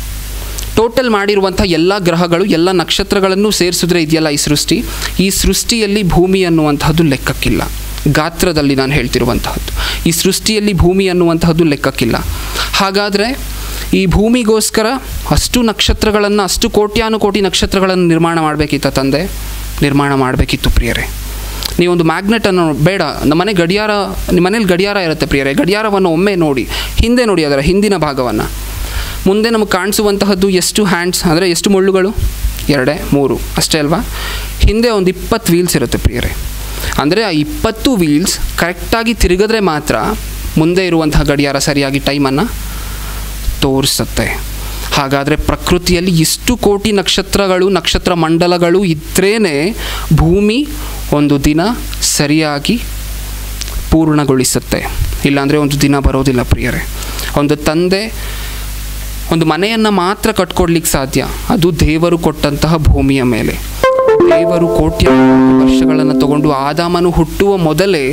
ಟೋಟಲ್ ಮಾಡಿರುವಂಥ ಎಲ್ಲ ಗ್ರಹಗಳು ಎಲ್ಲ ನಕ್ಷತ್ರಗಳನ್ನು ಸೇರಿಸಿದ್ರೆ ಇದೆಯಲ್ಲ ಈ ಸೃಷ್ಟಿ ಈ ಸೃಷ್ಟಿಯಲ್ಲಿ ಭೂಮಿ ಅನ್ನುವಂತಹದ್ದು ಲೆಕ್ಕಕ್ಕಿಲ್ಲ ಗಾತ್ರದಲ್ಲಿ ನಾನು ಹೇಳ್ತಿರುವಂತಹದ್ದು ಈ ಸೃಷ್ಟಿಯಲ್ಲಿ ಭೂಮಿ ಅನ್ನುವಂತಹದ್ದು ಲೆಕ್ಕಕ್ಕಿಲ್ಲ ಹಾಗಾದರೆ ಈ ಭೂಮಿಗೋಸ್ಕರ ಅಷ್ಟು ನಕ್ಷತ್ರಗಳನ್ನು ಅಷ್ಟು ಕೋಟ್ಯಾನುಕೋಟಿ ನಕ್ಷತ್ರಗಳನ್ನು ನಿರ್ಮಾಣ ಮಾಡಬೇಕಿತ್ತ ತಂದೆ ನಿರ್ಮಾಣ ಮಾಡಬೇಕಿತ್ತು ಪ್ರಿಯರೇ ನೀವೊಂದು ಮ್ಯಾಗ್ನೆಟನ್ನು ಬೇಡ ನಮ್ಮ ಮನೆ ಗಡಿಯಾರ ನಿಮ್ಮ ಮನೇಲಿ ಗಡಿಯಾರ ಇರುತ್ತೆ ಪ್ರಿಯರೇ ಗಡಿಯಾರವನ್ನು ಒಮ್ಮೆ ನೋಡಿ ಹಿಂದೆ ನೋಡಿ ಅದರ ಹಿಂದಿನ ಭಾಗವನ್ನು ಮುಂದೆ ನಮಗೆ ಕಾಣಿಸುವಂತಹದ್ದು ಎಷ್ಟು ಹ್ಯಾಂಡ್ಸ್ ಅಂದರೆ ಎಷ್ಟು ಮುಳ್ಳುಗಳು ಎರಡೇ ಮೂರು ಅಷ್ಟೇ ಅಲ್ವಾ ಹಿಂದೆ ಒಂದು ಇಪ್ಪತ್ತು ವೀಲ್ಸ್ ಇರುತ್ತೆ ಪ್ರಿಯರೇ ಅಂದರೆ ಆ ಇಪ್ಪತ್ತು ವೀಲ್ಸ್ ಕರೆಕ್ಟಾಗಿ ತಿರುಗಿದ್ರೆ ಮಾತ್ರ ಮುಂದೆ ಇರುವಂತಹ ಗಡಿಯಾರ ಸರಿಯಾಗಿ ಟೈಮನ್ನು ತೋರಿಸುತ್ತೆ ಹಾಗಾದರೆ ಪ್ರಕೃತಿಯಲ್ಲಿ ಇಷ್ಟು ಕೋಟಿ ನಕ್ಷತ್ರಗಳು ನಕ್ಷತ್ರ ಮಂಡಲಗಳು ಇದ್ರೇ ಭೂಮಿ ಒಂದು ದಿನ ಸರಿಯಾಗಿ ಪೂರ್ಣಗೊಳಿಸುತ್ತೆ ಇಲ್ಲಾಂದರೆ ಒಂದು ದಿನ ಬರೋದಿಲ್ಲ ಪ್ರಿಯರೇ ಒಂದು ತಂದೆ ಒಂದು ಮನೆಯನ್ನು ಮಾತ್ರ ಕಟ್ಕೊಡ್ಲಿಕ್ಕೆ ಸಾಧ್ಯ ಅದು ದೇವರು ಕೊಟ್ಟಂತಹ ಭೂಮಿಯ ಮೇಲೆ ದೇವರು ಕೋಟ್ಯ ವರ್ಷಗಳನ್ನು ತಗೊಂಡು ಆದಾಮನು ಹುಟ್ಟುವ ಮೊದಲೇ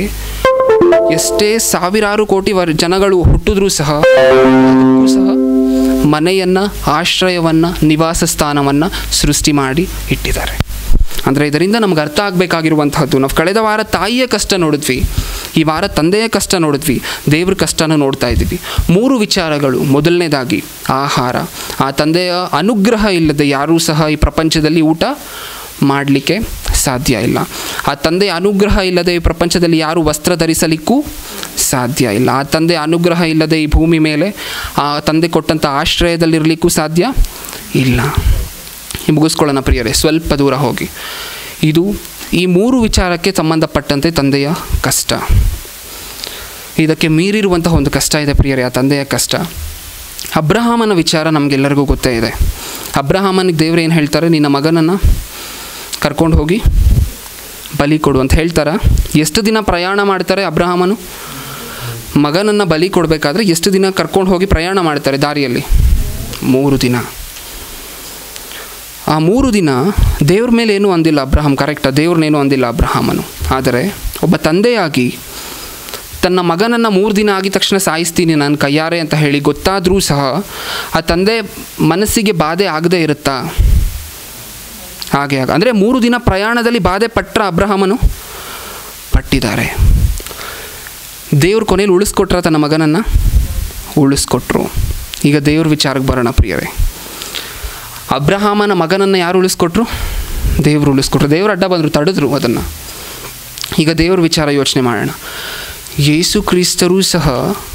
ಎಷ್ಟೇ ಸಾವಿರಾರು ಕೋಟಿ ವರ್ ಜನಗಳು ಹುಟ್ಟಿದ್ರೂ ಸಹ ಅದಕ್ಕೂ ಸಹ ಮನೆಯನ್ನು ಆಶ್ರಯವನ್ನು ನಿವಾಸ ಸ್ಥಾನವನ್ನು ಸೃಷ್ಟಿ ಮಾಡಿ ಇಟ್ಟಿದ್ದಾರೆ ಅಂದರೆ ಇದರಿಂದ ನಮ್ಗೆ ಅರ್ಥ ಆಗಬೇಕಾಗಿರುವಂತಹದ್ದು ನಾವು ಕಳೆದ ವಾರ ತಾಯಿಯ ಕಷ್ಟ ನೋಡಿದ್ವಿ ಈ ವಾರ ತಂದೆಯ ಕಷ್ಟ ನೋಡಿದ್ವಿ ದೇವ್ರ ಕಷ್ಟನ ನೋಡ್ತಾ ಇದ್ದೀವಿ ಮೂರು ವಿಚಾರಗಳು ಮೊದಲನೇದಾಗಿ ಆಹಾರ ಆ ತಂದೆಯ ಅನುಗ್ರಹ ಇಲ್ಲದೆ ಯಾರೂ ಸಹ ಈ ಪ್ರಪಂಚದಲ್ಲಿ ಊಟ ಮಾಡಲಿಕ್ಕೆ ಸಾಧ್ಯ ಇಲ್ಲ ಆ ತಂದೆಯ ಅನುಗ್ರಹ ಇಲ್ಲದೆ ಈ ಪ್ರಪಂಚದಲ್ಲಿ ಯಾರು ವಸ್ತ್ರ ಧರಿಸಲಿಕ್ಕೂ ಸಾಧ್ಯ ಇಲ್ಲ ಆ ತಂದೆ ಅನುಗ್ರಹ ಇಲ್ಲದೆ ಈ ಭೂಮಿ ಮೇಲೆ ಆ ತಂದೆ ಕೊಟ್ಟಂಥ ಆಶ್ರಯದಲ್ಲಿರಲಿಕ್ಕೂ ಸಾಧ್ಯ ಇಲ್ಲ ಈ ಮುಗಿಸ್ಕೊಳ್ಳೋಣ ಪ್ರಿಯರೇ ಸ್ವಲ್ಪ ದೂರ ಹೋಗಿ ಇದು ಈ ಮೂರು ವಿಚಾರಕ್ಕೆ ಸಂಬಂಧಪಟ್ಟಂತೆ ತಂದೆಯ ಕಷ್ಟ ಇದಕ್ಕೆ ಮೀರಿರುವಂತಹ ಒಂದು ಕಷ್ಟ ಇದೆ ಪ್ರಿಯರೇ ಆ ತಂದೆಯ ಕಷ್ಟ ಅಬ್ರಹಾಮನ ವಿಚಾರ ನಮಗೆಲ್ಲರಿಗೂ ಗೊತ್ತೇ ಇದೆ ಅಬ್ರಹಾಮನಿಗೆ ದೇವ್ರು ಏನು ಹೇಳ್ತಾರೆ ನಿನ್ನ ಮಗನನ್ನು ಕರ್ಕೊಂಡು ಹೋಗಿ ಬಲಿ ಕೊಡು ಅಂತ ಹೇಳ್ತಾರ ಎಷ್ಟು ದಿನ ಪ್ರಯಾಣ ಮಾಡ್ತಾರೆ ಅಬ್ರಹಾಮನು ಮಗನನ್ನು ಬಲಿ ಕೊಡಬೇಕಾದ್ರೆ ಎಷ್ಟು ದಿನ ಕರ್ಕೊಂಡು ಹೋಗಿ ಪ್ರಯಾಣ ಮಾಡ್ತಾರೆ ದಾರಿಯಲ್ಲಿ ಮೂರು ದಿನ ಆ ಮೂರು ದಿನ ದೇವ್ರ ಮೇಲೆ ಏನೂ ಅಂದಿಲ್ಲ ಅಬ್ರಹಾಂ ಕರೆಕ್ಟಾ ದೇವ್ರನ್ನೇನು ಅಂದಿಲ್ಲ ಅಬ್ರಹಾಮನು ಆದರೆ ಒಬ್ಬ ತಂದೆಯಾಗಿ ತನ್ನ ಮಗನನ್ನು ಮೂರು ದಿನ ಆಗಿದ ತಕ್ಷಣ ಸಾಯಿಸ್ತೀನಿ ನಾನು ಕೈಯಾರೆ ಅಂತ ಹೇಳಿ ಗೊತ್ತಾದರೂ ಸಹ ಆ ತಂದೆ ಮನಸ್ಸಿಗೆ ಬಾಧೆ ಆಗದೇ ಇರುತ್ತಾ ಹಾಗೆ ಆಗ ಅಂದರೆ ಮೂರು ದಿನ ಪ್ರಯಾಣದಲ್ಲಿ ಬಾಧೆ ಪಟ್ರ ಅಬ್ರಹಾಮನು ಪಟ್ಟಿದ್ದಾರೆ ದೇವ್ರ ಕೊನೆಯಲ್ಲಿ ಉಳಿಸ್ಕೊಟ್ರ ತನ್ನ ಮಗನನ್ನು ಉಳಿಸ್ಕೊಟ್ರು ಈಗ ದೇವ್ರ ವಿಚಾರಕ್ಕೆ ಬರೋಣ ಪ್ರಿಯರೇ ಅಬ್ರಹಾಮನ ಮಗನನ್ನು ಯಾರು ಉಳಿಸ್ಕೊಟ್ರು ದೇವರು ಉಳಿಸ್ಕೊಟ್ರು ದೇವ್ರ ಅಡ್ಡ ಬಂದರು ತಡೆದ್ರು ಅದನ್ನು ಈಗ ದೇವ್ರ ವಿಚಾರ ಯೋಚನೆ ಮಾಡೋಣ ಯೇಸು ಕ್ರಿಸ್ತರೂ ಸಹ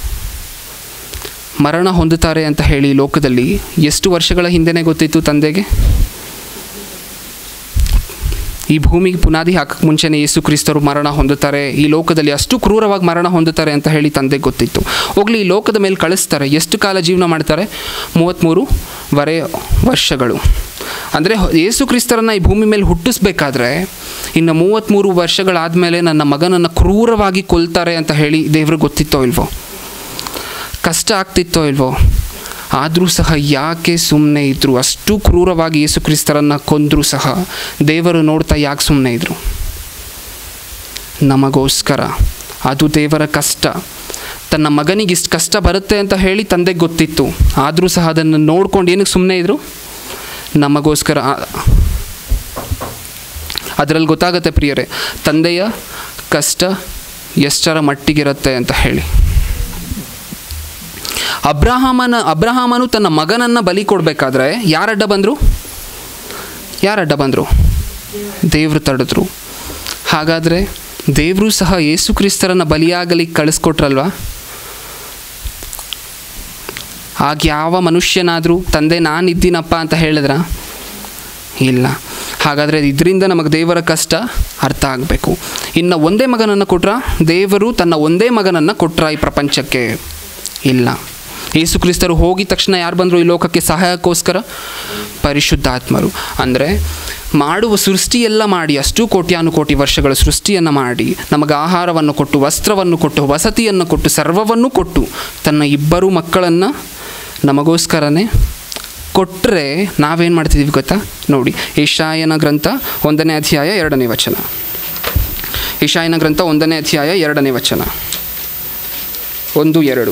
ಮರಣ ಹೊಂದುತ್ತಾರೆ ಅಂತ ಹೇಳಿ ಲೋಕದಲ್ಲಿ ಎಷ್ಟು ವರ್ಷಗಳ ಹಿಂದೆನೇ ಗೊತ್ತಿತ್ತು ತಂದೆಗೆ ಈ ಭೂಮಿಗೆ ಪುನಾದಿ ಹಾಕಕ್ಕೆ ಮುಂಚೆನೇ ಯೇಸು ಕ್ರಿಸ್ತರು ಮರಣ ಹೊಂದುತ್ತಾರೆ ಈ ಲೋಕದಲ್ಲಿ ಅಷ್ಟು ಕ್ರೂರವಾಗಿ ಮರಣ ಹೊಂದುತ್ತಾರೆ ಅಂತ ಹೇಳಿ ತಂದೆಗೆ ಗೊತ್ತಿತ್ತು ಹೋಗ್ಲಿ ಈ ಲೋಕದ ಮೇಲೆ ಕಳಿಸ್ತಾರೆ ಎಷ್ಟು ಕಾಲ ಜೀವನ ಮಾಡ್ತಾರೆ ಮೂವತ್ತ್ಮೂರು ವರೆ ವರ್ಷಗಳು ಅಂದರೆ ಯೇಸು ಕ್ರಿಸ್ತರನ್ನು ಈ ಭೂಮಿ ಮೇಲೆ ಹುಟ್ಟಿಸ್ಬೇಕಾದ್ರೆ ಇನ್ನು ಮೂವತ್ತ್ಮೂರು ವರ್ಷಗಳಾದಮೇಲೆ ನನ್ನ ಮಗನನ್ನು ಕ್ರೂರವಾಗಿ ಕೊಲ್ತಾರೆ ಅಂತ ಹೇಳಿ ದೇವ್ರಿಗೆ ಗೊತ್ತಿತ್ತೋ ಇಲ್ವೋ ಕಷ್ಟ ಆಗ್ತಿತ್ತೋ ಇಲ್ವೋ ಆದರೂ ಸಹ ಯಾಕೆ ಸುಮ್ಮನೆ ಇದ್ದರು ಅಷ್ಟು ಕ್ರೂರವಾಗಿ ಯೇಸು ಕ್ರಿಸ್ತರನ್ನು ಕೊಂದರೂ ಸಹ ದೇವರು ನೋಡ್ತಾ ಯಾಕೆ ಸುಮ್ಮನೆ ಇದ್ದರು ನಮಗೋಸ್ಕರ ಅದು ದೇವರ ಕಷ್ಟ ತನ್ನ ಮಗನಿಗೆ ಇಷ್ಟು ಕಷ್ಟ ಬರುತ್ತೆ ಅಂತ ಹೇಳಿ ತಂದೆಗೆ ಗೊತ್ತಿತ್ತು ಆದರೂ ಸಹ ಅದನ್ನು ನೋಡ್ಕೊಂಡು ಏನಕ್ಕೆ ಸುಮ್ಮನೆ ಇದ್ದರು ನಮಗೋಸ್ಕರ ಅದರಲ್ಲಿ ಗೊತ್ತಾಗುತ್ತೆ ಪ್ರಿಯರೇ ತಂದೆಯ ಕಷ್ಟ ಎಷ್ಟರ ಮಟ್ಟಿಗಿರುತ್ತೆ ಅಂತ ಹೇಳಿ ಅಬ್ರಹಾಮನ ಅಬ್ರಹಾಮನು ತನ್ನ ಮಗನನ್ನು ಬಲಿ ಕೊಡಬೇಕಾದ್ರೆ ಯಾರಡ್ಡ ಬಂದರು ಯಾರಡ್ಡ ಬಂದರು ದೇವರು ತಡೆದ್ರು ಹಾಗಾದರೆ ದೇವರು ಸಹ ಯೇಸು ಕ್ರಿಸ್ತರನ್ನು ಬಲಿಯಾಗಲಿಕ್ಕೆ ಕಳಿಸ್ಕೊಟ್ರಲ್ವಾ ಆಗ ಯಾವ ಮನುಷ್ಯನಾದರೂ ತಂದೆ ನಾನಿದ್ದೀನಪ್ಪ ಅಂತ ಹೇಳಿದ್ರ ಇಲ್ಲ ಹಾಗಾದರೆ ಇದರಿಂದ ನಮಗೆ ದೇವರ ಕಷ್ಟ ಅರ್ಥ ಆಗಬೇಕು ಇನ್ನು ಒಂದೇ ಮಗನನ್ನು ಕೊಟ್ರ ದೇವರು ತನ್ನ ಒಂದೇ ಮಗನನ್ನು ಕೊಟ್ರ ಈ ಪ್ರಪಂಚಕ್ಕೆ ಇಲ್ಲ ಯೇಸು ಕ್ರಿಸ್ತರು ಹೋಗಿದ ತಕ್ಷಣ ಯಾರು ಬಂದರು ಈ ಲೋಕಕ್ಕೆ ಸಹಾಯಕ್ಕೋಸ್ಕರ ಪರಿಶುದ್ಧಾತ್ಮರು ಅಂದರೆ ಮಾಡುವ ಸೃಷ್ಟಿಯೆಲ್ಲ ಮಾಡಿ ಅಷ್ಟು ಕೋಟ್ಯಾನುಕೋಟಿ ವರ್ಷಗಳ ಸೃಷ್ಟಿಯನ್ನು ಮಾಡಿ ನಮಗೆ ಆಹಾರವನ್ನು ಕೊಟ್ಟು ವಸ್ತ್ರವನ್ನು ಕೊಟ್ಟು ವಸತಿಯನ್ನು ಕೊಟ್ಟು ಸರ್ವವನ್ನು ಕೊಟ್ಟು ತನ್ನ ಇಬ್ಬರು ಮಕ್ಕಳನ್ನು ನಮಗೋಸ್ಕರನೇ ಕೊಟ್ಟರೆ ನಾವೇನು ಮಾಡ್ತಿದ್ದೀವಿ ಗೊತ್ತಾ ನೋಡಿ ಏಷಾಯನ ಗ್ರಂಥ ಒಂದನೇ ಅಧ್ಯಾಯ ಎರಡನೇ ವಚನ ಏಷಾಯನ ಗ್ರಂಥ ಒಂದನೇ ಅಧ್ಯಾಯ ಎರಡನೇ ವಚನ ಒಂದು ಎರಡು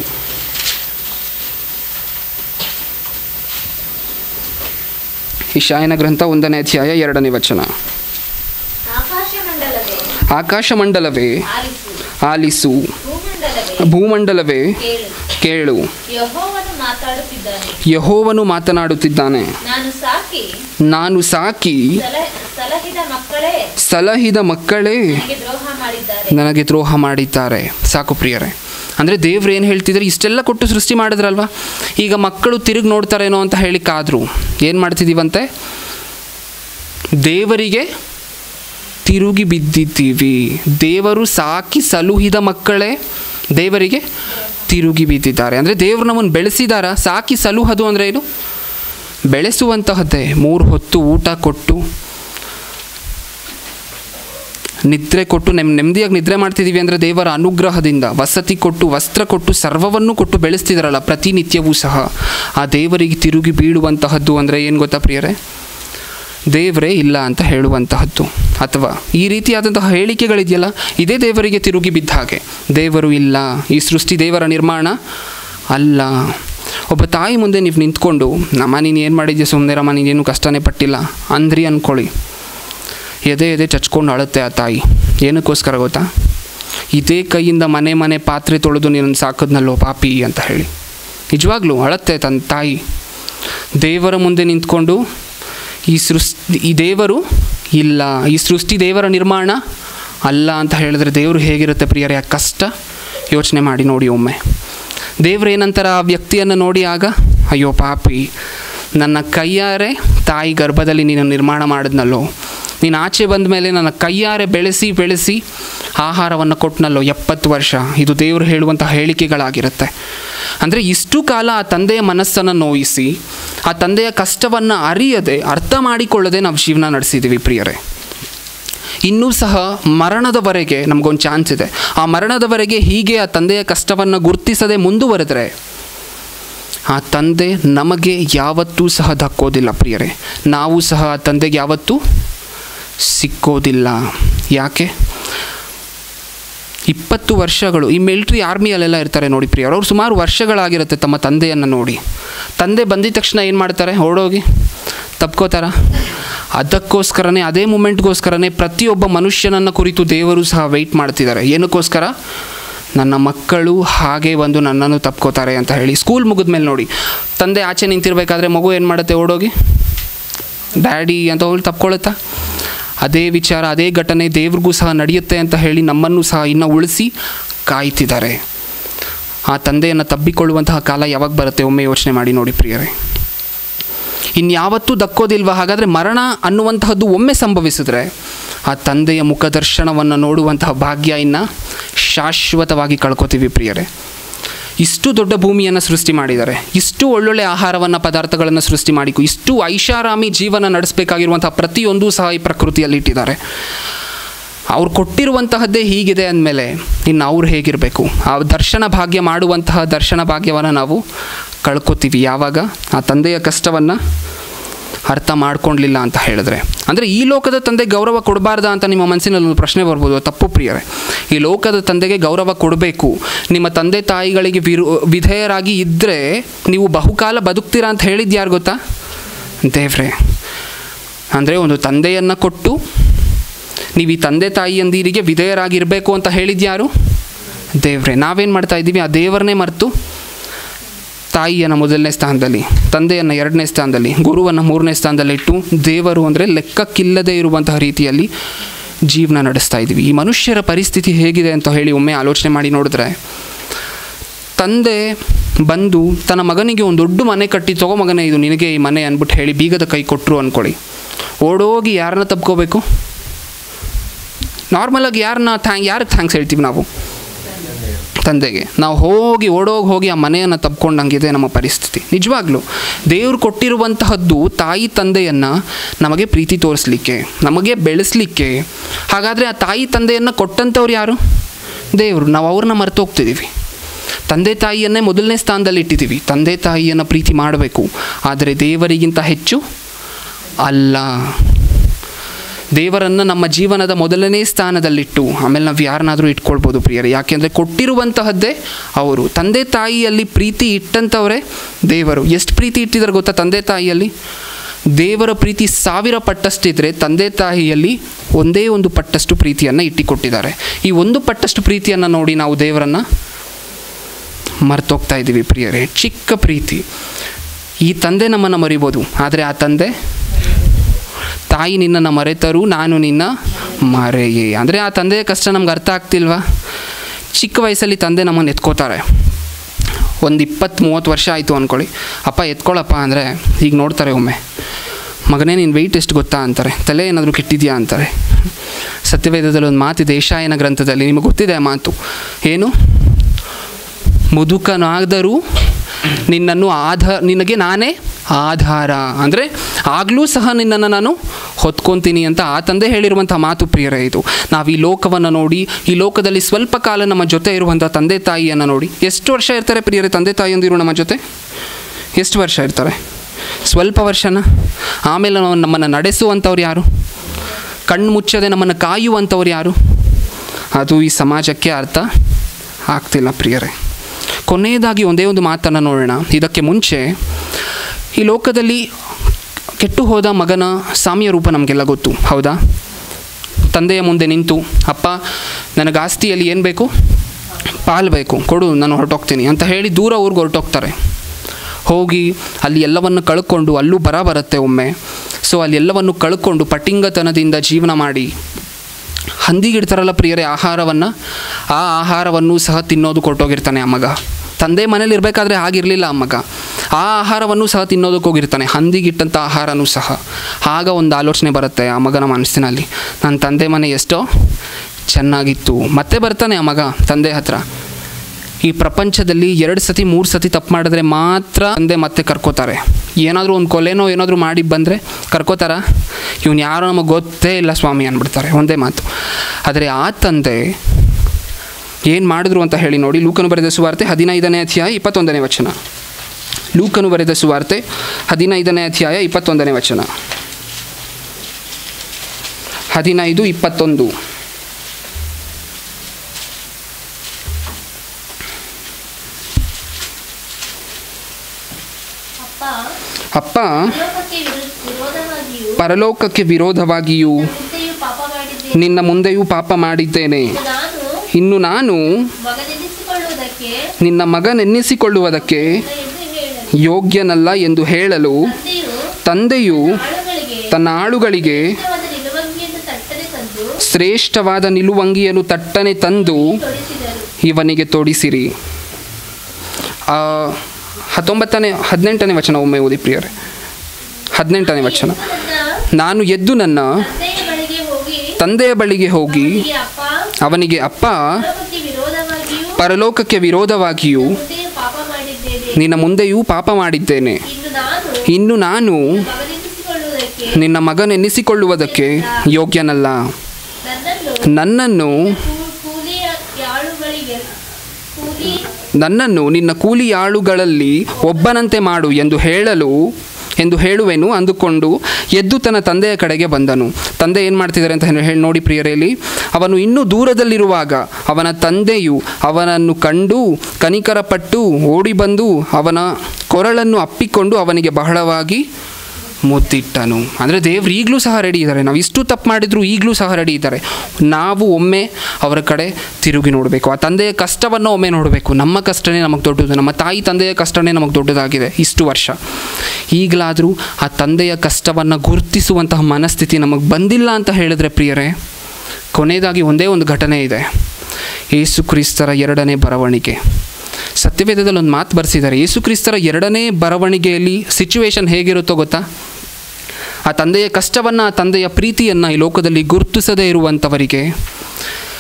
ಇಶಾಯನ ಗ್ರಂಥ ಒಂದನೇ ಅಧ್ಯಾಯ ಎರಡನೇ ವಚನ ಆಕಾಶ ಮಂಡಲವೇ ಆಕಾಶ ಮಂಡಲವೇ ಆಲಿಸು ಆಲಿಸು ಭೂಮಂಡಲವೇ ಭೂಮಂಡಲವೇ ಕೇಳು ಕೇಳು ಯಹೋವನು ಮಾತಾಡುತ್ತಿದ್ದಾನೆ ಯಹೋವನು ಮಾತನಾಡುತ್ತಿದ್ದಾನೆ ನಾನು ಸಾಕಿ ನಾನು ಸಾಕಿ ಸಲ ಸಲಹಿದ ಮಕ್ಕಳೇ ಸಲಹಿದ ಮಕ್ಕಳೇ ನನಗೆ ದ್ರೋಹ ಮಾಡಿದ್ದಾರೆ ನನಗೆ ದ್ರೋಹ ಮಾಡಿದ್ದಾರೆ ಸಾಕು ಪ್ರಿಯರೇ ಅಂದರೆ ದೇವ್ರು ಏನು ಹೇಳ್ತಿದ್ರೆ ಇಷ್ಟೆಲ್ಲ ಕೊಟ್ಟು ಸೃಷ್ಟಿ ಮಾಡಿದ್ರಲ್ವ ಈಗ ಮಕ್ಕಳು ತಿರುಗಿ ನೋಡ್ತಾರೇನೋ ಅಂತ ಹೇಳಿಕ್ಕಾದ್ರು ಏನು ಮಾಡ್ತಿದ್ದೀವಂತೆ ದೇವರಿಗೆ ತಿರುಗಿ ಬಿದ್ದಿದ್ದೀವಿ ದೇವರು ಸಾಕಿ ಸಲುಹಿದ ಮಕ್ಕಳೇ ದೇವರಿಗೆ ತಿರುಗಿ ಬಿದ್ದಿದ್ದಾರೆ ಅಂದರೆ ದೇವರು ನಮ್ಮನ್ನು ಬೆಳೆಸಿದಾರ ಸಾಕಿ ಸಲುಹದು ಅಂದರೆ ಏನು ಬೆಳೆಸುವಂತಹದ್ದೇ ಮೂರು ಹೊತ್ತು ಊಟ ಕೊಟ್ಟು ನಿದ್ರೆ ಕೊಟ್ಟು ನೆಮ್ ನೆಮ್ಮದಿಯಾಗಿ ನಿದ್ರೆ ಮಾಡ್ತಿದ್ದೀವಿ ಅಂದರೆ ದೇವರ ಅನುಗ್ರಹದಿಂದ ವಸತಿ ಕೊಟ್ಟು ವಸ್ತ್ರ ಕೊಟ್ಟು ಸರ್ವವನ್ನು ಕೊಟ್ಟು ಬೆಳೆಸ್ತಿದಾರಲ್ಲ ಪ್ರತಿನಿತ್ಯವೂ ಸಹ ಆ ದೇವರಿಗೆ ತಿರುಗಿ ಬೀಳುವಂತಹದ್ದು ಅಂದರೆ ಏನು ಗೊತ್ತಾ ಪ್ರಿಯರೇ ದೇವರೇ ಇಲ್ಲ ಅಂತ ಹೇಳುವಂತಹದ್ದು ಅಥವಾ ಈ ರೀತಿಯಾದಂತಹ ಹೇಳಿಕೆಗಳಿದೆಯಲ್ಲ ಇದೇ ದೇವರಿಗೆ ತಿರುಗಿ ಬಿದ್ದ ಹಾಗೆ ದೇವರು ಇಲ್ಲ ಈ ಸೃಷ್ಟಿ ದೇವರ ನಿರ್ಮಾಣ ಅಲ್ಲ ಒಬ್ಬ ತಾಯಿ ಮುಂದೆ ನೀವು ನಿಂತ್ಕೊಂಡು ನಮ್ಮ ನೀನು ಏನು ಮಾಡಿದ್ಯಾ ಸುಮ್ಮನೆ ರಮ್ಮ ನೀನೇನು ಕಷ್ಟನೇ ಪಟ್ಟಿಲ್ಲ ಅಂದ್ರಿ ಅಂದ್ಕೊಳ್ಳಿ ಎದೆ ಎದೆ ಚಚ್ಕೊಂಡು ಅಳುತ್ತೆ ಆ ತಾಯಿ ಏನಕ್ಕೋಸ್ಕರ ಗೊತ್ತಾ ಇದೇ ಕೈಯಿಂದ ಮನೆ ಮನೆ ಪಾತ್ರೆ ತೊಳೆದು ನೀನನ್ನು ಸಾಕಿದ್ನಲ್ಲೋ ಪಾಪಿ ಅಂತ ಹೇಳಿ ನಿಜವಾಗ್ಲೂ ಅಳತ್ತೆ ತನ್ನ ತಾಯಿ ದೇವರ ಮುಂದೆ ನಿಂತ್ಕೊಂಡು ಈ ಸೃಷ್ಟಿ ಈ ದೇವರು ಇಲ್ಲ ಈ ಸೃಷ್ಟಿ ದೇವರ ನಿರ್ಮಾಣ ಅಲ್ಲ ಅಂತ ಹೇಳಿದ್ರೆ ದೇವರು ಹೇಗಿರುತ್ತೆ ಪ್ರಿಯರೇ ಆ ಕಷ್ಟ ಯೋಚನೆ ಮಾಡಿ ನೋಡಿ ಒಮ್ಮೆ ದೇವ್ರು ಏನಂತಾರೆ ಆ ವ್ಯಕ್ತಿಯನ್ನು ನೋಡಿ ಆಗ ಅಯ್ಯೋ ಪಾಪಿ ನನ್ನ ಕೈಯಾರೆ ತಾಯಿ ಗರ್ಭದಲ್ಲಿ ನೀನು ನಿರ್ಮಾಣ ಮಾಡಿದ್ನಲ್ಲೋ ನೀನು ಆಚೆ ಬಂದ ಮೇಲೆ ನನ್ನ ಕೈಯಾರೆ ಬೆಳೆಸಿ ಬೆಳೆಸಿ ಆಹಾರವನ್ನು ಕೊಟ್ಟನಲ್ಲೋ ಎಪ್ಪತ್ತು ವರ್ಷ ಇದು ದೇವರು ಹೇಳುವಂತಹ ಹೇಳಿಕೆಗಳಾಗಿರುತ್ತೆ ಅಂದರೆ ಇಷ್ಟು ಕಾಲ ಆ ತಂದೆಯ ಮನಸ್ಸನ್ನು ನೋಯಿಸಿ ಆ ತಂದೆಯ ಕಷ್ಟವನ್ನು ಅರಿಯದೆ ಅರ್ಥ ಮಾಡಿಕೊಳ್ಳದೆ ನಾವು ಜೀವನ ನಡೆಸಿದ್ದೀವಿ ಪ್ರಿಯರೇ ಇನ್ನೂ ಸಹ ಮರಣದವರೆಗೆ ನಮಗೊಂದು ಚಾನ್ಸ್ ಇದೆ ಆ ಮರಣದವರೆಗೆ ಹೀಗೆ ಆ ತಂದೆಯ ಕಷ್ಟವನ್ನು ಗುರುತಿಸದೆ ಮುಂದುವರೆದರೆ ಆ ತಂದೆ ನಮಗೆ ಯಾವತ್ತೂ ಸಹ ದಕ್ಕೋದಿಲ್ಲ ಪ್ರಿಯರೇ ನಾವು ಸಹ ಆ ತಂದೆಗೆ ಯಾವತ್ತೂ ಸಿಕ್ಕೋದಿಲ್ಲ ಯಾಕೆ ಇಪ್ಪತ್ತು ವರ್ಷಗಳು ಈ ಮಿಲ್ಟ್ರಿ ಆರ್ಮಿಯಲ್ಲೆಲ್ಲ ಇರ್ತಾರೆ ನೋಡಿ ಪ್ರಿಯರು ಅವ್ರು ಸುಮಾರು ವರ್ಷಗಳಾಗಿರುತ್ತೆ ತಮ್ಮ ತಂದೆಯನ್ನು ನೋಡಿ ತಂದೆ ಬಂದಿದ ತಕ್ಷಣ ಏನು ಮಾಡ್ತಾರೆ ಓಡೋಗಿ ತಪ್ಕೋತಾರ ಅದಕ್ಕೋಸ್ಕರನೇ ಅದೇ ಮೂಮೆಂಟ್ಗೋಸ್ಕರನೇ ಪ್ರತಿಯೊಬ್ಬ ಮನುಷ್ಯನನ್ನು ಕುರಿತು ದೇವರು ಸಹ ವೆಯ್ಟ್ ಮಾಡ್ತಿದ್ದಾರೆ ಏನಕ್ಕೋಸ್ಕರ ನನ್ನ ಮಕ್ಕಳು ಹಾಗೆ ಬಂದು ನನ್ನನ್ನು ತಪ್ಕೋತಾರೆ ಅಂತ ಹೇಳಿ ಸ್ಕೂಲ್ ಮುಗಿದ್ಮೇಲೆ ನೋಡಿ ತಂದೆ ಆಚೆ ನಿಂತಿರ್ಬೇಕಾದ್ರೆ ಮಗು ಏನು ಮಾಡುತ್ತೆ ಓಡೋಗಿ ಡ್ಯಾಡಿ ಅಂತ ಹೋಗಿ ತಪ್ಕೊಳ್ಳುತ್ತಾ ಅದೇ ವಿಚಾರ ಅದೇ ಘಟನೆ ದೇವ್ರಿಗೂ ಸಹ ನಡೆಯುತ್ತೆ ಅಂತ ಹೇಳಿ ನಮ್ಮನ್ನು ಸಹ ಇನ್ನೂ ಉಳಿಸಿ ಕಾಯ್ತಿದ್ದಾರೆ ಆ ತಂದೆಯನ್ನು ತಬ್ಬಿಕೊಳ್ಳುವಂತಹ ಕಾಲ ಯಾವಾಗ ಬರುತ್ತೆ ಒಮ್ಮೆ ಯೋಚನೆ ಮಾಡಿ ನೋಡಿ ಪ್ರಿಯರೇ ಇನ್ಯಾವತ್ತೂ ದಕ್ಕೋದಿಲ್ವ ಹಾಗಾದರೆ ಮರಣ ಅನ್ನುವಂತಹದ್ದು ಒಮ್ಮೆ ಸಂಭವಿಸಿದ್ರೆ ಆ ತಂದೆಯ ಮುಖದರ್ಶನವನ್ನು ನೋಡುವಂತಹ ಭಾಗ್ಯ ಇನ್ನು ಶಾಶ್ವತವಾಗಿ ಕಳ್ಕೊತೀವಿ ಪ್ರಿಯರೇ ಇಷ್ಟು ದೊಡ್ಡ ಭೂಮಿಯನ್ನು ಸೃಷ್ಟಿ ಮಾಡಿದ್ದಾರೆ ಇಷ್ಟು ಒಳ್ಳೊಳ್ಳೆ ಆಹಾರವನ್ನು ಪದಾರ್ಥಗಳನ್ನು ಸೃಷ್ಟಿ ಮಾಡಿ ಇಷ್ಟು ಐಷಾರಾಮಿ ಜೀವನ ನಡೆಸಬೇಕಾಗಿರುವಂತಹ ಪ್ರತಿಯೊಂದೂ ಸಹ ಈ ಪ್ರಕೃತಿಯಲ್ಲಿ ಇಟ್ಟಿದ್ದಾರೆ ಅವ್ರು ಕೊಟ್ಟಿರುವಂತಹದ್ದೇ ಹೀಗಿದೆ ಅಂದಮೇಲೆ ಇನ್ನು ಅವ್ರು ಹೇಗಿರಬೇಕು ಆ ದರ್ಶನ ಭಾಗ್ಯ ಮಾಡುವಂತಹ ದರ್ಶನ ಭಾಗ್ಯವನ್ನು ನಾವು ಕಳ್ಕೊತೀವಿ ಯಾವಾಗ ಆ ತಂದೆಯ ಕಷ್ಟವನ್ನು ಅರ್ಥ ಮಾಡ್ಕೊಳ್ಳಿಲ್ಲ ಅಂತ ಹೇಳಿದ್ರೆ ಅಂದರೆ ಈ ಲೋಕದ ತಂದೆ ಗೌರವ ಕೊಡಬಾರ್ದಾ ಅಂತ ನಿಮ್ಮ ಮನಸ್ಸಿನಲ್ಲಿ ಒಂದು ಪ್ರಶ್ನೆ ಬರ್ಬೋದು ತಪ್ಪು ಪ್ರಿಯರೇ ಈ ಲೋಕದ ತಂದೆಗೆ ಗೌರವ ಕೊಡಬೇಕು ನಿಮ್ಮ ತಂದೆ ತಾಯಿಗಳಿಗೆ ವಿರು ವಿಧೇಯರಾಗಿ ಇದ್ದರೆ ನೀವು ಬಹುಕಾಲ ಬದುಕ್ತೀರಾ ಅಂತ ಹೇಳಿದ್ದು ಯಾರು ಗೊತ್ತಾ ದೇವ್ರೆ ಅಂದರೆ ಒಂದು ತಂದೆಯನ್ನು ಕೊಟ್ಟು ನೀವು ಈ ತಂದೆ ತಾಯಿಯಂದಿರಿಗೆ ವಿಧೇಯರಾಗಿರಬೇಕು ಅಂತ ಹೇಳಿದ್ಯಾರು ದೇವ್ರೆ ನಾವೇನು ಮಾಡ್ತಾ ಇದ್ದೀವಿ ಆ ದೇವರನ್ನೇ ಮರೆತು ತಾಯಿಯನ್ನು ಮೊದಲನೇ ಸ್ಥಾನದಲ್ಲಿ ತಂದೆಯನ್ನು ಎರಡನೇ ಸ್ಥಾನದಲ್ಲಿ ಗುರುವನ್ನು ಮೂರನೇ ಸ್ಥಾನದಲ್ಲಿಟ್ಟು ದೇವರು ಅಂದರೆ ಲೆಕ್ಕಕ್ಕಿಲ್ಲದೆ ಇರುವಂತಹ ರೀತಿಯಲ್ಲಿ ಜೀವನ ನಡೆಸ್ತಾ ಇದ್ದೀವಿ ಈ ಮನುಷ್ಯರ ಪರಿಸ್ಥಿತಿ ಹೇಗಿದೆ ಅಂತ ಹೇಳಿ ಒಮ್ಮೆ ಆಲೋಚನೆ ಮಾಡಿ ನೋಡಿದ್ರೆ ತಂದೆ ಬಂದು ತನ್ನ ಮಗನಿಗೆ ಒಂದು ದೊಡ್ಡ ಮನೆ ಕಟ್ಟಿ ತಗೋ ಮಗನೇ ಇದು ನಿನಗೆ ಈ ಮನೆ ಅಂದ್ಬಿಟ್ಟು ಹೇಳಿ ಬೀಗದ ಕೈ ಕೊಟ್ಟರು ಅಂದ್ಕೊಳ್ಳಿ ಓಡೋಗಿ ಯಾರನ್ನ ತಪ್ಕೋಬೇಕು ನಾರ್ಮಲಾಗಿ ಯಾರನ್ನ ಥ್ಯಾಂಕ್ ಯಾರಿಗೆ ಥ್ಯಾಂಕ್ಸ್ ಹೇಳ್ತೀವಿ ನಾವು ತಂದೆಗೆ ನಾವು ಹೋಗಿ ಓಡೋಗಿ ಹೋಗಿ ಆ ಮನೆಯನ್ನು ತಬ್ಕೊಂಡಂಗಿದೆ ನಮ್ಮ ಪರಿಸ್ಥಿತಿ ನಿಜವಾಗ್ಲೂ ದೇವರು ಕೊಟ್ಟಿರುವಂತಹದ್ದು ತಾಯಿ ತಂದೆಯನ್ನು ನಮಗೆ ಪ್ರೀತಿ ತೋರಿಸ್ಲಿಕ್ಕೆ ನಮಗೆ ಬೆಳೆಸಲಿಕ್ಕೆ ಹಾಗಾದರೆ ಆ ತಾಯಿ ತಂದೆಯನ್ನು ಕೊಟ್ಟಂಥವ್ರು ಯಾರು ದೇವರು ನಾವು ಅವ್ರನ್ನ ಮರೆತು ಹೋಗ್ತಿದ್ದೀವಿ ತಂದೆ ತಾಯಿಯನ್ನೇ ಮೊದಲನೇ ಸ್ಥಾನದಲ್ಲಿ ಇಟ್ಟಿದ್ದೀವಿ ತಂದೆ ತಾಯಿಯನ್ನು ಪ್ರೀತಿ ಮಾಡಬೇಕು ಆದರೆ ದೇವರಿಗಿಂತ ಹೆಚ್ಚು ಅಲ್ಲ ದೇವರನ್ನು ನಮ್ಮ ಜೀವನದ ಮೊದಲನೇ ಸ್ಥಾನದಲ್ಲಿಟ್ಟು ಆಮೇಲೆ ನಾವು ಯಾರನ್ನಾದರೂ ಇಟ್ಕೊಳ್ಬೋದು ಪ್ರಿಯರೇ ಯಾಕೆಂದರೆ ಕೊಟ್ಟಿರುವಂತಹದ್ದೇ ಅವರು ತಂದೆ ತಾಯಿಯಲ್ಲಿ ಪ್ರೀತಿ ಇಟ್ಟಂಥವರೇ ದೇವರು ಎಷ್ಟು ಪ್ರೀತಿ ಇಟ್ಟಿದ್ದಾರೆ ಗೊತ್ತಾ ತಂದೆ ತಾಯಿಯಲ್ಲಿ ದೇವರ ಪ್ರೀತಿ ಸಾವಿರ ಪಟ್ಟಷ್ಟಿದ್ರೆ ತಂದೆ ತಾಯಿಯಲ್ಲಿ ಒಂದೇ ಒಂದು ಪಟ್ಟಷ್ಟು ಪ್ರೀತಿಯನ್ನು ಇಟ್ಟಿಕೊಟ್ಟಿದ್ದಾರೆ ಈ ಒಂದು ಪಟ್ಟಷ್ಟು ಪ್ರೀತಿಯನ್ನು ನೋಡಿ ನಾವು ದೇವರನ್ನು ಮರ್ತೋಗ್ತಾ ಇದ್ದೀವಿ ಪ್ರಿಯರೇ ಚಿಕ್ಕ ಪ್ರೀತಿ ಈ ತಂದೆ ನಮ್ಮನ್ನು ಮರಿಬೋದು ಆದರೆ ಆ ತಂದೆ ತಾಯಿ ನಿನ್ನನ್ನು ಮರೆತರೂ ನಾನು ನಿನ್ನ ಮರೆಯೇ ಅಂದರೆ ಆ ತಂದೆಯ ಕಷ್ಟ ನಮ್ಗೆ ಅರ್ಥ ಆಗ್ತಿಲ್ವಾ ಚಿಕ್ಕ ವಯಸ್ಸಲ್ಲಿ ತಂದೆ ನಮ್ಮನ್ನು ಎತ್ಕೋತಾರೆ ಒಂದು ಇಪ್ಪತ್ತು ಮೂವತ್ತು ವರ್ಷ ಆಯಿತು ಅಂದ್ಕೊಳ್ಳಿ ಅಪ್ಪ ಎತ್ಕೊಳ್ಳಪ್ಪ ಅಂದರೆ ಈಗ ನೋಡ್ತಾರೆ ಒಮ್ಮೆ ಮಗನೇ ನೀನು ವೆಯ್ಟ್ ಎಷ್ಟು ಗೊತ್ತಾ ಅಂತಾರೆ ತಲೆ ಏನಾದರೂ ಕೆಟ್ಟಿದೆಯಾ ಅಂತಾರೆ ಸತ್ಯವೇದದಲ್ಲಿ ಒಂದು ಮಾತಿದೆ ಏಷಾಯನ ಗ್ರಂಥದಲ್ಲಿ ನಿಮಗೆ ಗೊತ್ತಿದೆ ಆ ಮಾತು ಏನು ಮುದುಕನಾದರೂ ನಿನ್ನನ್ನು ಆಧಾರ ನಿನಗೆ ನಾನೇ ಆಧಾರ ಅಂದರೆ ಆಗಲೂ ಸಹ ನಿನ್ನನ್ನು ನಾನು ಹೊತ್ಕೊತೀನಿ ಅಂತ ಆ ತಂದೆ ಹೇಳಿರುವಂಥ ಮಾತು ಪ್ರಿಯರೇ ಇದು ನಾವು ಈ ಲೋಕವನ್ನು ನೋಡಿ ಈ ಲೋಕದಲ್ಲಿ ಸ್ವಲ್ಪ ಕಾಲ ನಮ್ಮ ಜೊತೆ ಇರುವಂಥ ತಂದೆ ತಾಯಿಯನ್ನು ನೋಡಿ ಎಷ್ಟು ವರ್ಷ ಇರ್ತಾರೆ ಪ್ರಿಯರೇ ತಂದೆ ತಾಯಿಯೊಂದಿರು ನಮ್ಮ ಜೊತೆ ಎಷ್ಟು ವರ್ಷ ಇರ್ತಾರೆ ಸ್ವಲ್ಪ ವರ್ಷನ ಆಮೇಲೆ ನಾವು ನಮ್ಮನ್ನು ನಡೆಸುವಂಥವ್ರು ಯಾರು ಕಣ್ಣು ಮುಚ್ಚದೆ ನಮ್ಮನ್ನು ಕಾಯುವಂಥವ್ರು ಯಾರು ಅದು ಈ ಸಮಾಜಕ್ಕೆ ಅರ್ಥ ಆಗ್ತಿಲ್ಲ ಪ್ರಿಯರೇ ಕೊನೆಯದಾಗಿ ಒಂದೇ ಒಂದು ಮಾತನ್ನು ನೋಡೋಣ ಇದಕ್ಕೆ ಮುಂಚೆ ಈ ಲೋಕದಲ್ಲಿ ಕೆಟ್ಟು ಹೋದ ಮಗನ ಸಾಮ್ಯ ರೂಪ ನಮಗೆಲ್ಲ ಗೊತ್ತು ಹೌದಾ ತಂದೆಯ ಮುಂದೆ ನಿಂತು ಅಪ್ಪ ನನಗೆ ಆಸ್ತಿಯಲ್ಲಿ ಏನು ಬೇಕು ಪಾಲು ಬೇಕು ಕೊಡು ನಾನು ಹೊರಟೋಗ್ತೀನಿ ಅಂತ ಹೇಳಿ ದೂರ ಊರಿಗೆ ಹೊರಟೋಗ್ತಾರೆ ಹೋಗಿ ಅಲ್ಲಿ ಎಲ್ಲವನ್ನು ಕಳ್ಕೊಂಡು ಅಲ್ಲೂ ಬರ ಬರುತ್ತೆ ಒಮ್ಮೆ ಸೊ ಅಲ್ಲಿ ಎಲ್ಲವನ್ನು ಕಳ್ಕೊಂಡು ಪಟಿಂಗತನದಿಂದ ಜೀವನ ಮಾಡಿ ಹಂದಿಗಿಡ್ತಾರಲ್ಲ ಪ್ರಿಯರೇ ಆಹಾರವನ್ನು ಆ ಆಹಾರವನ್ನು ಸಹ ತಿನ್ನೋದು ಕೊಟ್ಟೋಗಿರ್ತಾನೆ ಆ ಮಗ ತಂದೆ ಮನೇಲಿ ಇರಬೇಕಾದ್ರೆ ಆಗಿರಲಿಲ್ಲ ಆ ಮಗ ಆ ಆಹಾರವನ್ನು ಸಹ ತಿನ್ನೋದಕ್ಕೆ ಹೋಗಿರ್ತಾನೆ ಹಂದಿಗಿಟ್ಟಂಥ ಆಹಾರನೂ ಸಹ ಆಗ ಒಂದು ಆಲೋಚನೆ ಬರುತ್ತೆ ಆ ಮಗನ ಮನಸ್ಸಿನಲ್ಲಿ ನನ್ನ ತಂದೆ ಮನೆ ಎಷ್ಟೋ ಚೆನ್ನಾಗಿತ್ತು ಮತ್ತೆ ಬರ್ತಾನೆ ಆ ಮಗ ತಂದೆ ಹತ್ರ ಈ ಪ್ರಪಂಚದಲ್ಲಿ ಎರಡು ಸತಿ ಮೂರು ಸತಿ ತಪ್ಪು ಮಾಡಿದ್ರೆ ಮಾತ್ರ ತಂದೆ ಮತ್ತೆ ಕರ್ಕೋತಾರೆ ಏನಾದರೂ ಒಂದು ಕೊಲೆನೋ ಏನಾದರೂ ಮಾಡಿ ಬಂದರೆ ಕರ್ಕೋತಾರ ಇವನು ಯಾರೋ ನಮಗೆ ಗೊತ್ತೇ ಇಲ್ಲ ಸ್ವಾಮಿ ಅಂದ್ಬಿಡ್ತಾರೆ ಒಂದೇ ಮಾತು ಆದರೆ ಆ ತಂದೆ ಏನು ಮಾಡಿದ್ರು ಅಂತ ಹೇಳಿ ನೋಡಿ ಲೂಕನು ಬರೆದ ಸುವಾರ್ತೆ ಹದಿನೈದನೇ ಅಧ್ಯಾಯ ಇಪ್ಪತ್ತೊಂದನೇ ವಚನ ಲೂಕನು ಬರೆದ ಸುವಾರ್ತೆ ಹದಿನೈದನೇ ಅಧ್ಯಾಯ ಇಪ್ಪತ್ತೊಂದನೇ ವಚನ ಹದಿನೈದು ಇಪ್ಪತ್ತೊಂದು ಅಪ್ಪ ಅಪ್ಪ ಲೋಕಕ್ಕೆ ವಿರು- ವಿರೋಧವಾಗಿಯೂ ಪರಲೋಕಕ್ಕೆ ವಿರೋಧವಾಗಿಯೂ ಮುಂದೆಯೂ ಪಾಪ ಮಾಡಿದ್ದೇನೆ ನಿನ್ನ ಮುಂದೆಯೂ ಪಾಪ ಮಾಡಿದ್ದೇನೆ ನಾನು ಇನ್ನು ನಾನು ಮಗನೆನಿಸಿಕೊಳ್ಳುವುದಕ್ಕೆ ನಿನ್ನ ಮಗನೆನ್ನಿಸಿಕೊಳ್ಳುವುದಕ್ಕೆ ಎಂದು ಹೇಳಲು ಯೋಗ್ಯನಲ್ಲ ಎಂದು ಹೇಳಲು ತಂದೆಯು ತಂದೆಯು ಆಳುಗಳಿಗೆ ತನ್ನ ಆಳುಗಳಿಗೆ ಉತ್ತಮವಾದ ನಿಲುವಂಗಿಯನ್ನು ತಟ್ಟನೆ ತಂದು ಶ್ರೇಷ್ಠವಾದ ನಿಲುವಂಗಿಯನ್ನು ತಟ್ಟನೆ ತಂದು ತೊಡಿಸಿದರು ಇವನಿಗೆ ತೊಡಿಸಿರಿ ಆ, ಹತ್ತೊಂಬತ್ತನೇ ಹದಿನೆಂಟನೇ ವಚನ ಒಮ್ಮೆ ಓದಿ ಪ್ರಿಯರೇ ಹದಿನೆಂಟನೇ ವಚನ ನನ್ನ ನಾನು ಎದ್ದು ನನ್ನ ತಂದೆಯ ಬಳಿಗೆ ಹೋಗಿ ತಂದೆಯ ಬಳಿಗೆ ಹೋಗಿ ಅವನಿಗೆ ಅಪ್ಪ ಅವನಿಗೆ ಅಪ್ಪ ಲೋಕಕ್ಕೆ ವಿರೋಧವಾಗಿಯೂ ಪರಲೋಕಕ್ಕೆ ವಿರೋಧವಾಗಿಯೂ ಮುಂದೆಯೂ ಪಾಪ ಮಾಡಿದ್ದೇನೆ ನಿನ್ನ ಮುಂದೆಯೂ ಪಾಪ ಮಾಡಿದ್ದೇನೆ ಇನ್ನು ನಾನು ಇನ್ನು ನಾನು ಮಗನೆನಿಸಿಕೊಳ್ಳುವುದಕ್ಕೆ ನಿನ್ನ ಮಗನೆನ್ನಿಸಿಕೊಳ್ಳುವುದಕ್ಕೆ ಯೋಗ್ಯನಲ್ಲ ನನ್ನನ್ನು ನನ್ನನ್ನು ಕೂ- ಕೂಲಿಯ ಯಾಳುಗಳಿಗೆ ಕೂಲಿ ನನ್ನನ್ನು ನಿನ್ನ ಕೂಲಿಯಾಳುಗಳಲ್ಲಿ ಒಬ್ಬನಂತೆ ಮಾಡು ಎಂದು ಹೇಳಲು ಎಂದು ಹೇಳುವೆನು ಅಂದುಕೊಂಡು ಎದ್ದು ತನ್ನ ತಂದೆಯ ಕಡೆಗೆ ಬಂದನು ತಂದೆ ಏನು ಮಾಡ್ತಿದ್ದಾರೆ ಅಂತ ಹೇಳಿ ನೋಡಿ ಪ್ರಿಯರಲ್ಲಿ ಅವನು ಇನ್ನೂ ದೂರದಲ್ಲಿರುವಾಗ ಅವನ ತಂದೆಯು ಅವನನ್ನು ಕಂಡು ಕನಿಕರಪಟ್ಟು ಓಡಿ ಬಂದು ಅವನ ಕೊರಳನ್ನು ಅಪ್ಪಿಕೊಂಡು ಅವನಿಗೆ ಬಹಳವಾಗಿ ಮುತ್ತಿಟ್ಟನು ಅಂದರೆ ದೇವ್ರು ಈಗಲೂ ಸಹ ರೆಡಿ ಇದ್ದಾರೆ ನಾವು ಇಷ್ಟು ತಪ್ಪು ಮಾಡಿದ್ರು ಈಗಲೂ ಸಹ ರೆಡಿ ಇದ್ದಾರೆ ನಾವು ಒಮ್ಮೆ ಅವರ ಕಡೆ ತಿರುಗಿ ನೋಡಬೇಕು ಆ ತಂದೆಯ ಕಷ್ಟವನ್ನು ಒಮ್ಮೆ ನೋಡಬೇಕು ನಮ್ಮ ಕಷ್ಟನೇ ನಮಗೆ ದೊಡ್ಡದು ನಮ್ಮ ತಾಯಿ ತಂದೆಯ ಕಷ್ಟನೇ ನಮಗೆ ದೊಡ್ಡದಾಗಿದೆ ಇಷ್ಟು ವರ್ಷ ಈಗಲಾದರೂ ಆ ತಂದೆಯ ಕಷ್ಟವನ್ನು ಗುರುತಿಸುವಂತಹ ಮನಸ್ಥಿತಿ ನಮಗೆ ಬಂದಿಲ್ಲ ಅಂತ ಹೇಳಿದ್ರೆ ಪ್ರಿಯರೇ ಕೊನೆಯದಾಗಿ ಒಂದೇ ಒಂದು ಘಟನೆ ಇದೆ ಏಸು ಕ್ರಿಸ್ತರ ಎರಡನೇ ಬರವಣಿಗೆ ಸತ್ಯವೇದದಲ್ಲಿ ಒಂದು ಮಾತು ಬರೆಸಿದ್ದಾರೆ ಯೇಸು ಕ್ರಿಸ್ತರ ಎರಡನೇ ಬರವಣಿಗೆಯಲ್ಲಿ ಸಿಚುವೇಶನ್ ಹೇಗಿರುತ್ತೋ ಗೊತ್ತಾ ಆ ತಂದೆಯ ಕಷ್ಟವನ್ನು ಆ ತಂದೆಯ ಪ್ರೀತಿಯನ್ನು ಈ ಲೋಕದಲ್ಲಿ ಗುರುತಿಸದೇ ಇರುವಂಥವರಿಗೆ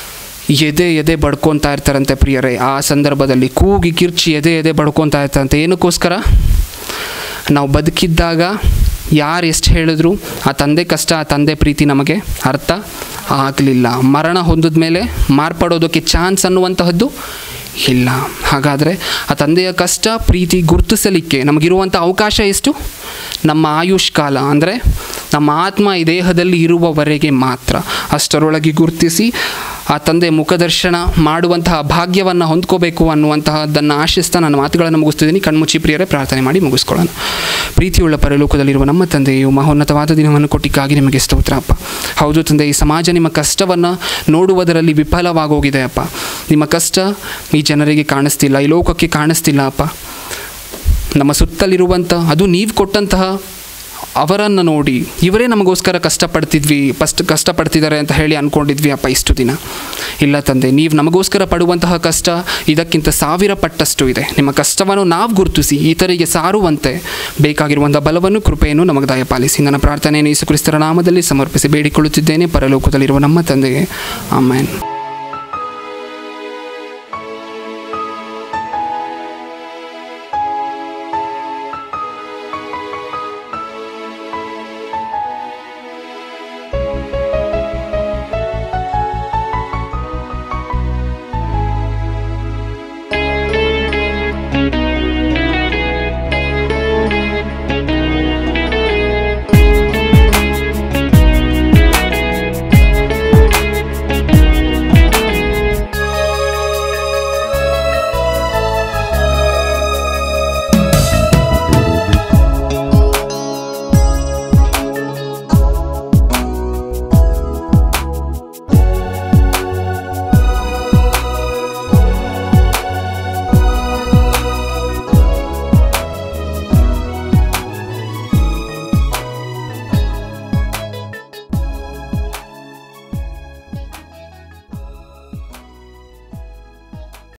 ಎದೆ ಎದೆ ಬಡ್ಕೊತಾ ಇರ್ತಾರಂತೆ ಪ್ರಿಯರೇ ಆ ಸಂದರ್ಭದಲ್ಲಿ ಕೂಗಿ ಕಿರ್ಚಿ ಎದೆ ಎದೆ ಬಡ್ಕೊತಾ ಇರ್ತಾರಂತೆ ಏನಕ್ಕೋಸ್ಕರ ನಾವು ಬದುಕಿದ್ದಾಗ ಯಾರು ಎಷ್ಟು ಹೇಳಿದ್ರು ಆ ತಂದೆ ಕಷ್ಟ ಆ ತಂದೆ ಪ್ರೀತಿ ನಮಗೆ ಅರ್ಥ ಆಗಲಿಲ್ಲ ಮರಣ ಹೊಂದಿದ ಮೇಲೆ ಮಾರ್ಪಡೋದಕ್ಕೆ ಚಾನ್ಸ್ ಅನ್ನುವಂತಹದ್ದು ಇಲ್ಲ ಹಾಗಾದರೆ ಆ ತಂದೆಯ ಕಷ್ಟ ಪ್ರೀತಿ ಗುರುತಿಸಲಿಕ್ಕೆ ನಮಗಿರುವಂಥ ಅವಕಾಶ ಎಷ್ಟು ನಮ್ಮ ಆಯುಷ್ ಕಾಲ ಅಂದರೆ ನಮ್ಮ ಆತ್ಮ ಈ ದೇಹದಲ್ಲಿ ಇರುವವರೆಗೆ ಮಾತ್ರ ಅಷ್ಟರೊಳಗೆ ಗುರುತಿಸಿ ಆ ತಂದೆ ಮುಖದರ್ಶನ ಮಾಡುವಂತಹ ಭಾಗ್ಯವನ್ನು ಹೊಂದ್ಕೋಬೇಕು ಅನ್ನುವಂತಹದ್ದನ್ನು ಆಶಿಸ್ತಾ ನನ್ನ ಮಾತುಗಳನ್ನು ಮುಗಿಸ್ತಿದ್ದೀನಿ ಕಣ್ಮುಚ್ಚಿ ಪ್ರಿಯರೇ ಪ್ರಾರ್ಥನೆ ಮಾಡಿ ಮುಗಿಸ್ಕೊಳ್ಳೋಣ ಪ್ರೀತಿಯುಳ್ಳ ಪರಲೋಕದಲ್ಲಿರುವ ನಮ್ಮ ತಂದೆಯು ಮಹೋನ್ನತವಾದ ದಿನವನ್ನು ಕೊಟ್ಟಿಕ್ಕಾಗಿ ನಿಮಗೆ ಸ್ತೋತ್ರ ಅಪ್ಪ ಹೌದು ತಂದೆ ಈ ಸಮಾಜ ನಿಮ್ಮ ಕಷ್ಟವನ್ನು ನೋಡುವುದರಲ್ಲಿ ವಿಫಲವಾಗೋಗಿದೆ ಅಪ್ಪ ನಿಮ್ಮ ಕಷ್ಟ ಈ ಜನರಿಗೆ ಕಾಣಿಸ್ತಿಲ್ಲ ಈ ಲೋಕಕ್ಕೆ ಕಾಣಿಸ್ತಿಲ್ಲ ಅಪ್ಪ ನಮ್ಮ ಸುತ್ತಲಿರುವಂಥ ಅದು ನೀವು ಕೊಟ್ಟಂತಹ ಅವರನ್ನು ನೋಡಿ ಇವರೇ ನಮಗೋಸ್ಕರ ಕಷ್ಟಪಡ್ತಿದ್ವಿ ಫಸ್ಟ್ ಕಷ್ಟಪಡ್ತಿದ್ದಾರೆ ಅಂತ ಹೇಳಿ ಅಂದ್ಕೊಂಡಿದ್ವಿ ಅಪ್ಪ ಇಷ್ಟು ದಿನ ಇಲ್ಲ ತಂದೆ ನೀವು ನಮಗೋಸ್ಕರ ಪಡುವಂತಹ ಕಷ್ಟ ಇದಕ್ಕಿಂತ ಸಾವಿರ ಪಟ್ಟಷ್ಟು ಇದೆ ನಿಮ್ಮ ಕಷ್ಟವನ್ನು ನಾವು ಗುರುತಿಸಿ ಇತರಿಗೆ ಸಾರುವಂತೆ ಬೇಕಾಗಿರುವಂಥ ಬಲವನ್ನು ಕೃಪೆಯನ್ನು ನಮಗೆ ದಯಪಾಲಿಸಿ ನನ್ನ ಪ್ರಾರ್ಥನೆಯನ್ನು ಯೇಸು ಕ್ರಿಸ್ತರ ನಾಮದಲ್ಲಿ ಸಮರ್ಪಿಸಿ ಬೇಡಿಕೊಳ್ಳುತ್ತಿದ್ದೇನೆ ಪರಲೋಕದಲ್ಲಿರುವ ನಮ್ಮ ತಂದೆಗೆ ಆಮೇನ್